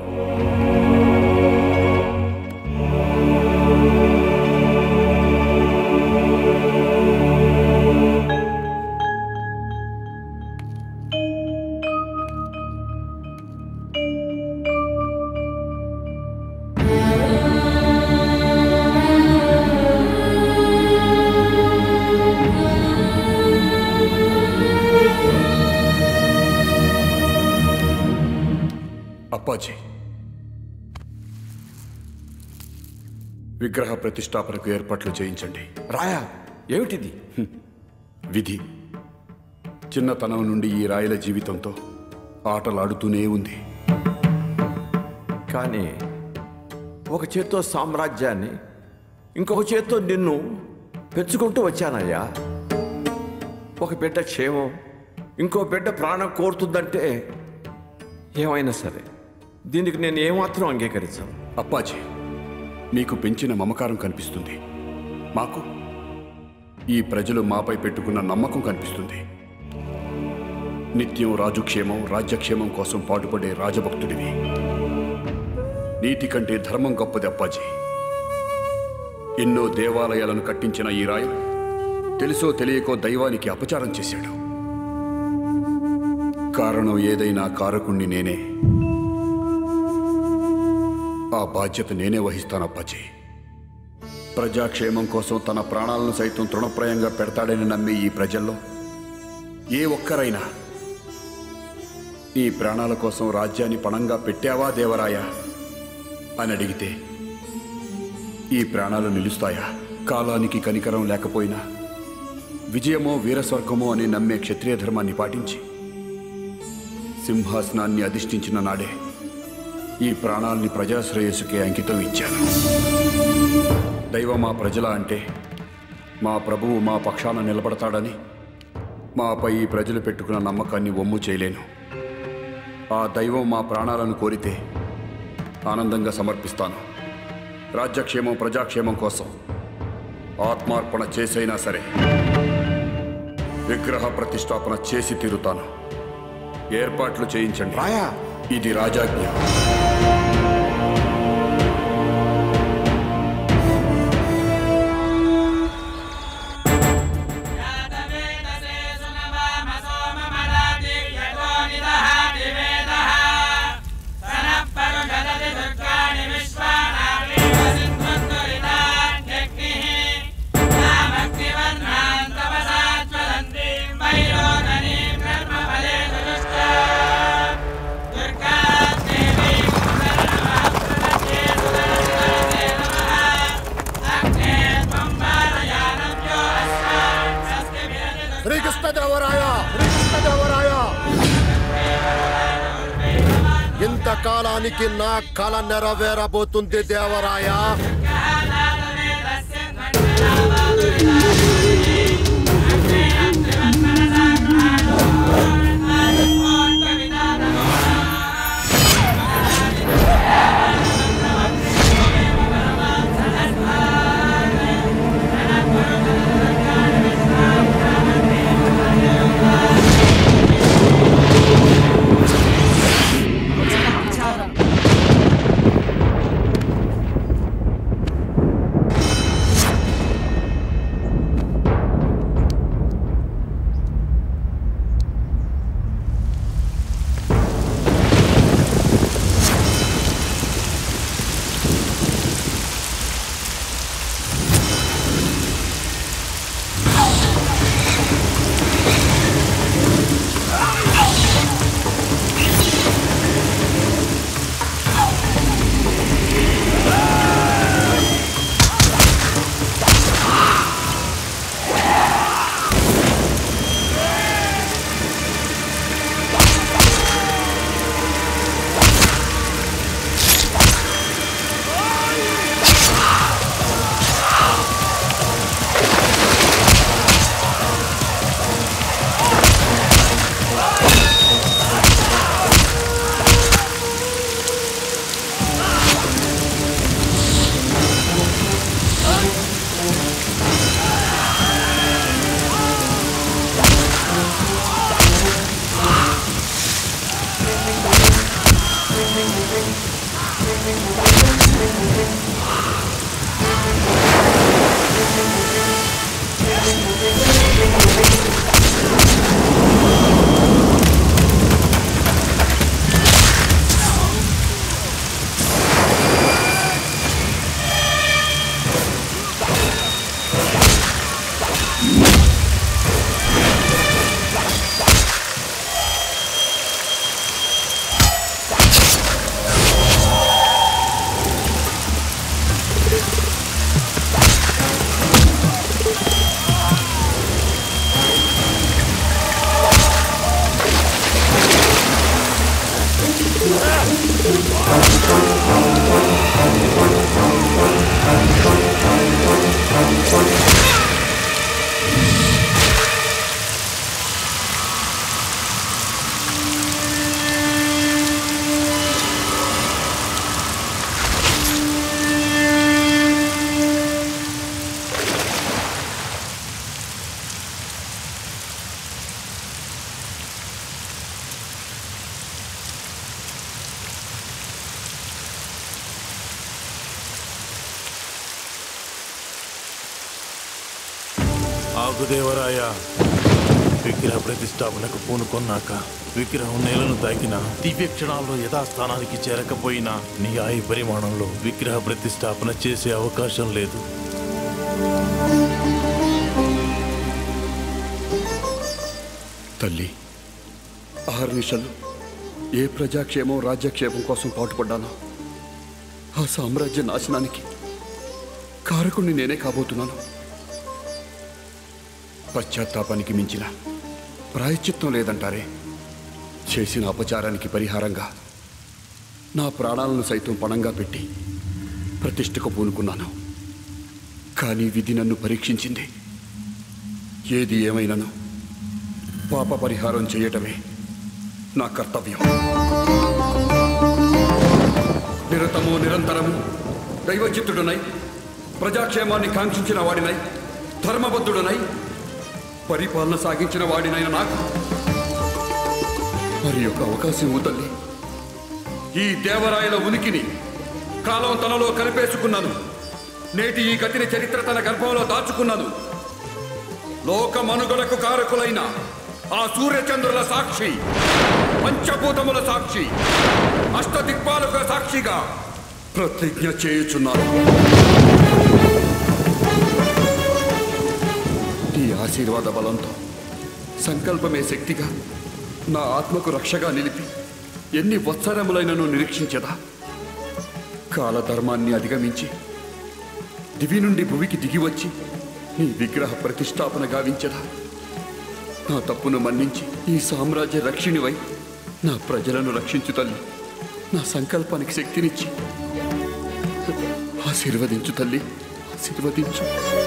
అప్పాజీ విగ్రహ ప్రతిష్టాపనకు ఏర్పాట్లు చేయించండి రాయా ఏమిటిది విధి చిన్నతనం నుండి ఈ రాయల జీవితంతో ఆటలాడుతూనే ఉంది కానీ ఒక చేత్తో సామ్రాజ్యాన్ని ఇంకొక చేత్తో నిన్ను పెంచుకుంటూ వచ్చానయ్యా ఒక బిడ్డ క్షేమం ఇంకో బిడ్డ ప్రాణం కోరుతుందంటే ఏమైనా సరే దీనికి నేను ఏమాత్రం అంగీకరించాను అప్పాజీ మీకు పెంచిన మమకారం కనిపిస్తుంది మాకు ఈ ప్రజలు మాపై పెట్టుకున్న నమ్మకం కనిపిస్తుంది నిత్యం రాజుక్షేమం రాజ్యక్షేమం కోసం పాటుపడే రాజభక్తుడివి నీతి కంటే ధర్మం గొప్పది అప్పాజీ ఎన్నో దేవాలయాలను కట్టించిన ఈ రాయలు తెలుసో తెలియకో దైవానికి అపచారం చేశాడు కారణం ఏదైనా కారకుణ్ణి నేనే ఆ బాధ్యత నేనే వహిస్తాను అప్పాజీ ప్రజాక్షేమం కోసం తన ప్రాణాలను సైతం తృణప్రాయంగా పెడతాడని నమ్మే ఈ ప్రజల్లో ఏ ఒక్కరైనా ఈ ప్రాణాల కోసం రాజ్యాన్ని పణంగా పెట్టావా దేవరాయ అని అడిగితే ఈ ప్రాణాలు నిలుస్తాయా కాలానికి కనికరం లేకపోయినా విజయమో వీరస్వర్గమో అని నమ్మే క్షత్రియ ధర్మాన్ని పాటించి సింహాసనాన్ని అధిష్ఠించిన నాడే ఈ ప్రాణాల్ని ప్రజాశ్రేయస్సుకే అంకితం ఇచ్చాను దైవం మా ప్రజల అంటే మా ప్రభువు మా పక్షాన నిలబడతాడని మాపై ఈ ప్రజలు పెట్టుకున్న నమ్మకాన్ని ఒమ్ము చేయలేను ఆ దైవం మా ప్రాణాలను కోరితే ఆనందంగా సమర్పిస్తాను రాజ్యక్షేమం ప్రజాక్షేమం కోసం ఆత్మార్పణ చేసైనా సరే విగ్రహ ప్రతిష్టాపన చేసి తీరుతాను ఏర్పాట్లు చేయించండి రాయా ఇది రాజాజ్ఞ శ్రీకృష్ణదేవరాయ శ్రీకృష్ణదేవరాయ ఇంతకాలానికి నా కళ నెరవేరబోతుంది దేవరాయ ఆగుదేవరాయ విగ్రహ ప్రతిష్టాపనకు పూనుకొన్నాక విగ్రహం నేలను తాకిన దివ్య క్షణాల్లో యథాస్థానానికి చేరకపోయినా నీ ఆయు పరిమాణంలో విగ్రహ ప్రతిష్టాపన చేసే అవకాశం లేదు తల్లి ఆరు నిమిషాలు ఏ ప్రజాక్షేమం రాజ్యక్షేమం కోసం పాటుపడ్డానో ఆ సామ్రాజ్య నాశనానికి కారకుణ్ణి నేనే కాబోతున్నాను పశ్చాత్తాపానికి మించిన ప్రాయశ్చిత్తం లేదంటారే చేసిన అపచారానికి పరిహారంగా నా ప్రాణాలను సైతం పణంగా పెట్టి ప్రతిష్టకు పూనుకున్నాను కానీ విధి నన్ను పరీక్షించింది ఏది ఏమైనాను పాప పరిహారం చేయటమే నా కర్తవ్యం నిరతము నిరంతరము దైవచిత్తుడునై ప్రజాక్షేమాన్ని కాంక్షించిన వాడినై ధర్మబద్ధుడనై పరిపాలన సాగించిన వాడినైన నాకు మరి ఒక అవకాశం ఇవ్వు తల్లి ఈ దేవరాయల ఉనికిని కాలం తనలో కలిపేసుకున్నాను నేటి ఈ గతిని చరిత్ర తన గర్భంలో దాచుకున్నాను లోక మనుగడకు కారకులైన ఆ సూర్యచంద్రుల సాక్షి పంచభూతముల సాక్షి అష్టదిక్పాలక సాక్షిగా ప్రతిజ్ఞ చేయుచున్నాను నీ ఆశీర్వాద బలంతో సంకల్పమే శక్తిగా నా ఆత్మకు రక్షగా నిలిపి ఎన్ని వత్సరములైనను నిరీక్షించదా కాలధర్మాన్ని అధిగమించి దివి నుండి భువికి దిగివచ్చి నీ విగ్రహ ప్రతిష్టాపన గావించదా నా తప్పును మన్నించి ఈ సామ్రాజ్య రక్షిణివై నా ప్రజలను రక్షించు తల్లి నా సంకల్పానికి శక్తినిచ్చి ఆశీర్వదించు తల్లి ఆశీర్వదించు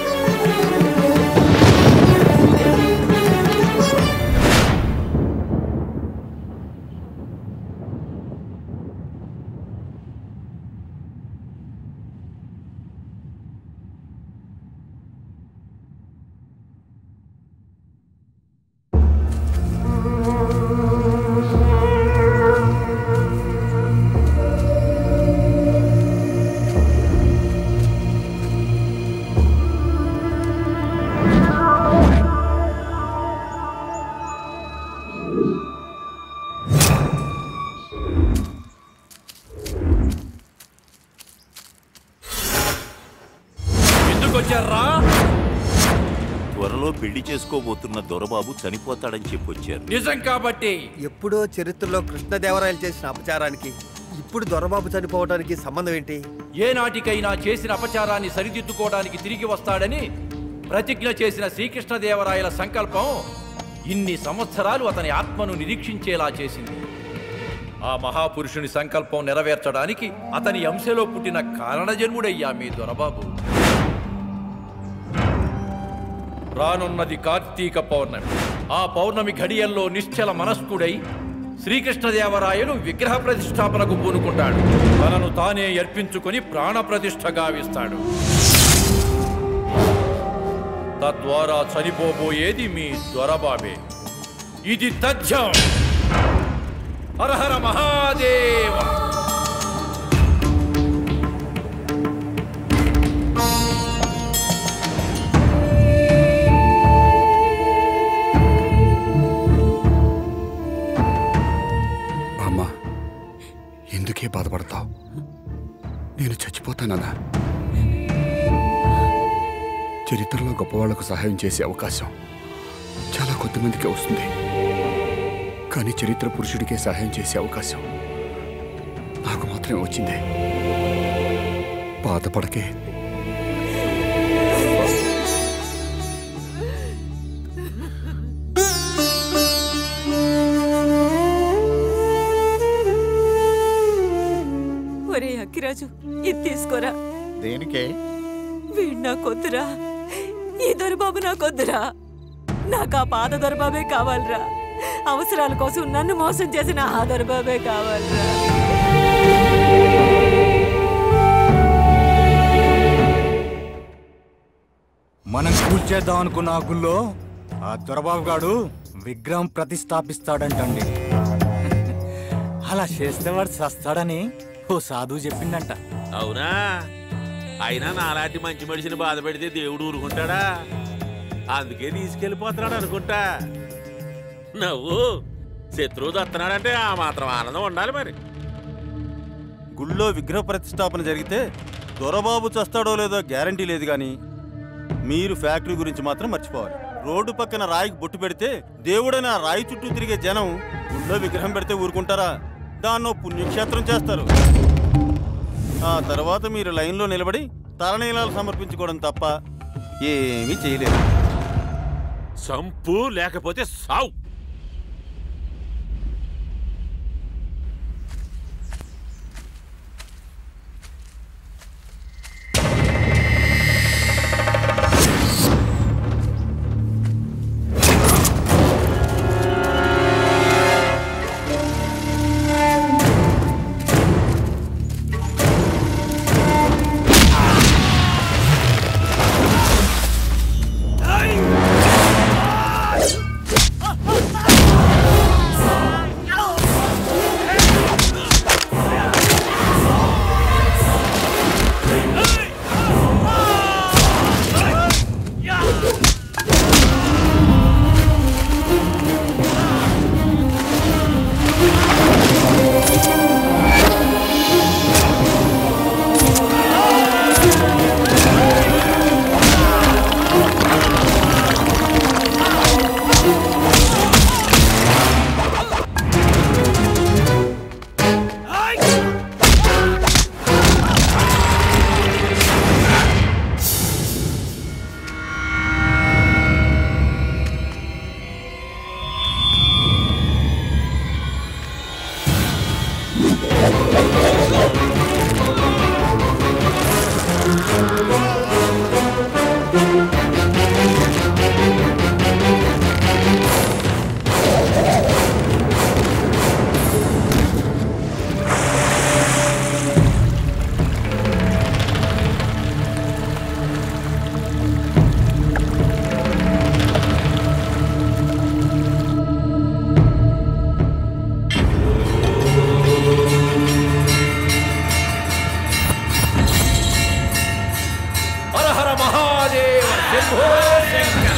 ఎందుకు వచ్చారా త్వరలో పెళ్లి చేసుకోబోతున్న దొరబాబు చనిపోతాడని చెప్పొచ్చారు నిజం కాబట్టి ఎప్పుడో చరిత్రలో కృష్ణదేవరాయలు చేసిన అపచారానికి ఇప్పుడు దొరబాబు చనిపోవడానికి సంబంధం ఏంటి ఏ నాటికైనా చేసిన అపచారాన్ని సరిదిద్దుకోవడానికి తిరిగి వస్తాడని ప్రతిజ్ఞ చేసిన శ్రీకృష్ణదేవరాయల సంకల్పం ఇన్ని సంవత్సరాలు అతని ఆత్మను నిరీక్షించేలా చేసింది ఆ మహాపురుషుని సంకల్పం నెరవేర్చడానికి అతని అంశలో పుట్టిన కారణజన్ముడయ్యా మీ దొరబాబు రానున్నది కార్తీక పౌర్ణమి ఆ పౌర్ణమి ఘడియల్లో నిశ్చల మనస్కుడై శ్రీకృష్ణదేవరాయలు విగ్రహ ప్రతిష్టాపనకు పూనుకుంటాడు తనను తానే అర్పించుకొని ప్రాణ ప్రతిష్ఠ గావిస్తాడు తద్వారా చనిపోబోయేది మీ దొరబాబే ఇది తథ్యం హరహర మహాదేవ బామ్మ ఎందుకే బాధపడతావు నేను చచ్చిపోతానన్నా చరిత్రలో గొప్పవాళ్లకు సహాయం చేసే అవకాశం చాలా కొద్దిమందికే వస్తుంది కానీ చరిత్ర పురుషుడికే సహాయం చేసే అవకాశం నాకు మాత్రమే వచ్చింది బాధపడకే ఒరే అక్కిరాజు ఇది తీసుకోరా దేనికే వీడు నాకొద్దురా ఈ దొరబాబు నాకొద్దురా నాకు ఆ పాత దొరబాబే కావాలిరా అవసరాల కోసం నన్ను మోసం చేసిన ఆ దొరబాబే కావాలిరా మనం కూల్చేద్దాం అనుకున్న ఆ గుళ్ళో ఆ దొరబాబు గాడు విగ్రహం ప్రతిష్టాపిస్తాడంటండి అలా చేస్తే వాడు సస్తాడని ఓ సాధువు చెప్పిందంట అవునా అయినా నాలాంటి మంచి మనిషిని బాధ పెడితే దేవుడు ఊరుకుంటాడా అందుకే తీసుకెళ్ళిపోతున్నాడు అనుకుంటా నువ్వు శత్రువు దత్తనాడంటే ఆ మాత్రం ఆనందం ఉండాలి మరి గుళ్ళో విగ్రహ ప్రతిష్టాపన జరిగితే దొరబాబు చస్తాడో లేదో గ్యారంటీ లేదు కానీ మీరు ఫ్యాక్టరీ గురించి మాత్రం మర్చిపోవాలి రోడ్డు పక్కన రాయికి బొట్టు పెడితే దేవుడైన ఆ రాయి చుట్టూ తిరిగే జనం గుళ్ళో విగ్రహం పెడితే ఊరుకుంటారా దాన్నో పుణ్యక్షేత్రం చేస్తారు ఆ తర్వాత మీరు లైన్లో నిలబడి తలనీలాలు సమర్పించుకోవడం తప్ప ఏమీ చేయలేరు సంపు లేకపోతే సావు హర హర మహాదేవ శంభో శంకర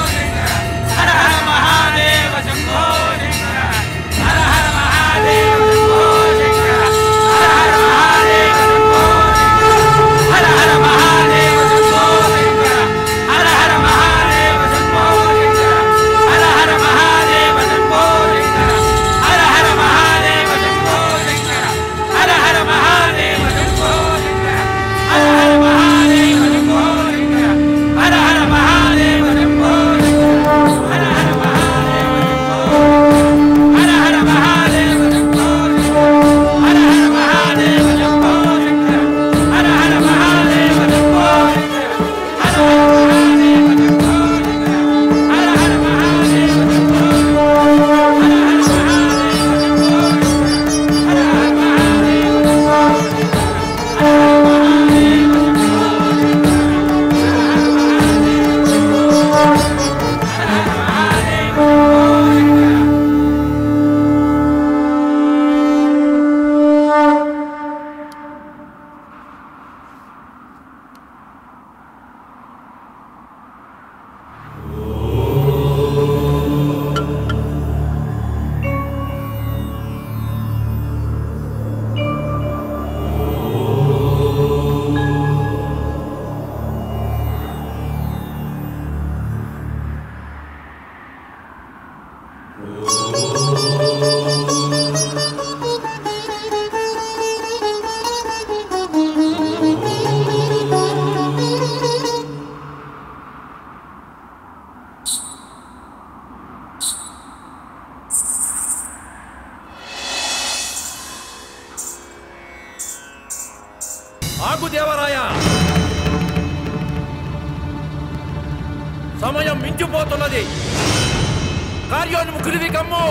హర హర మహాదేవ శంభో శంకర హర హర మహాదేవ శంభో శంకర హర హర మహాదేవ శంభో శంకర హర హర మహాదేవ శంభో శంకర హర హర మహాదేవ శంభో శంకర హర హర మహాదేవ శంభో శంకర హర హర మహాదేవ శంభో శంకర హర హర మహాదేవ శంభో శంకర హర హర మహాదేవ శంభో శంకర హర హర మహాదేవ శంభో హర హర మహాదేవ శంభో శంకర హర హర మహాదేవ శంభో శంకర హర హర మహాదేవ శంభో శంకర హర హర మహాదేవ శంభో హర హర ఆగు దేవరాయ సమయం మించిపోతున్నది కార్యోన్ముఖుడివి కమ్ము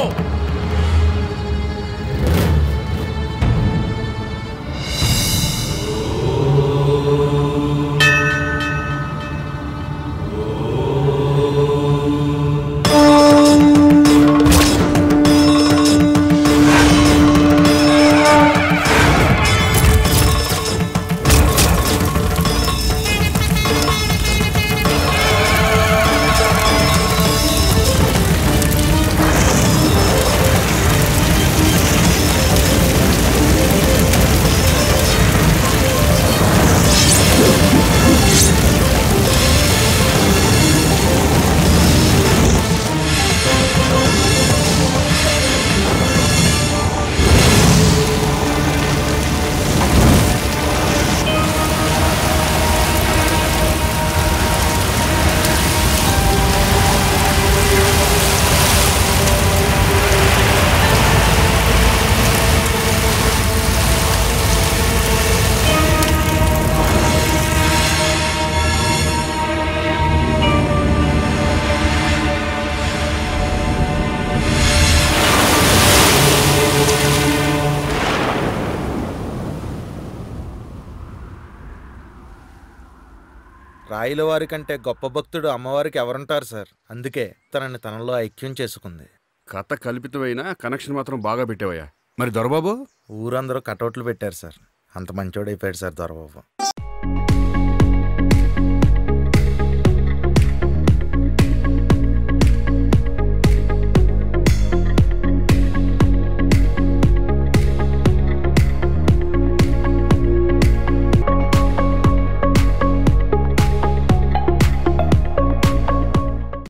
హర రాయిల వారి కంటే గొప్ప భక్తుడు అమ్మవారికి ఎవరుంటారు సార్ అందుకే తనని తనలో ఐక్యం చేసుకుంది కథ కల్పితమైన కనెక్షన్ మాత్రం బాగా పెట్టావయ్యా మరి దొరబాబు ఊరందరూ కటౌట్లు పెట్టారు సార్ అంత మంచోడైపోయాడు సార్ దొరబాబు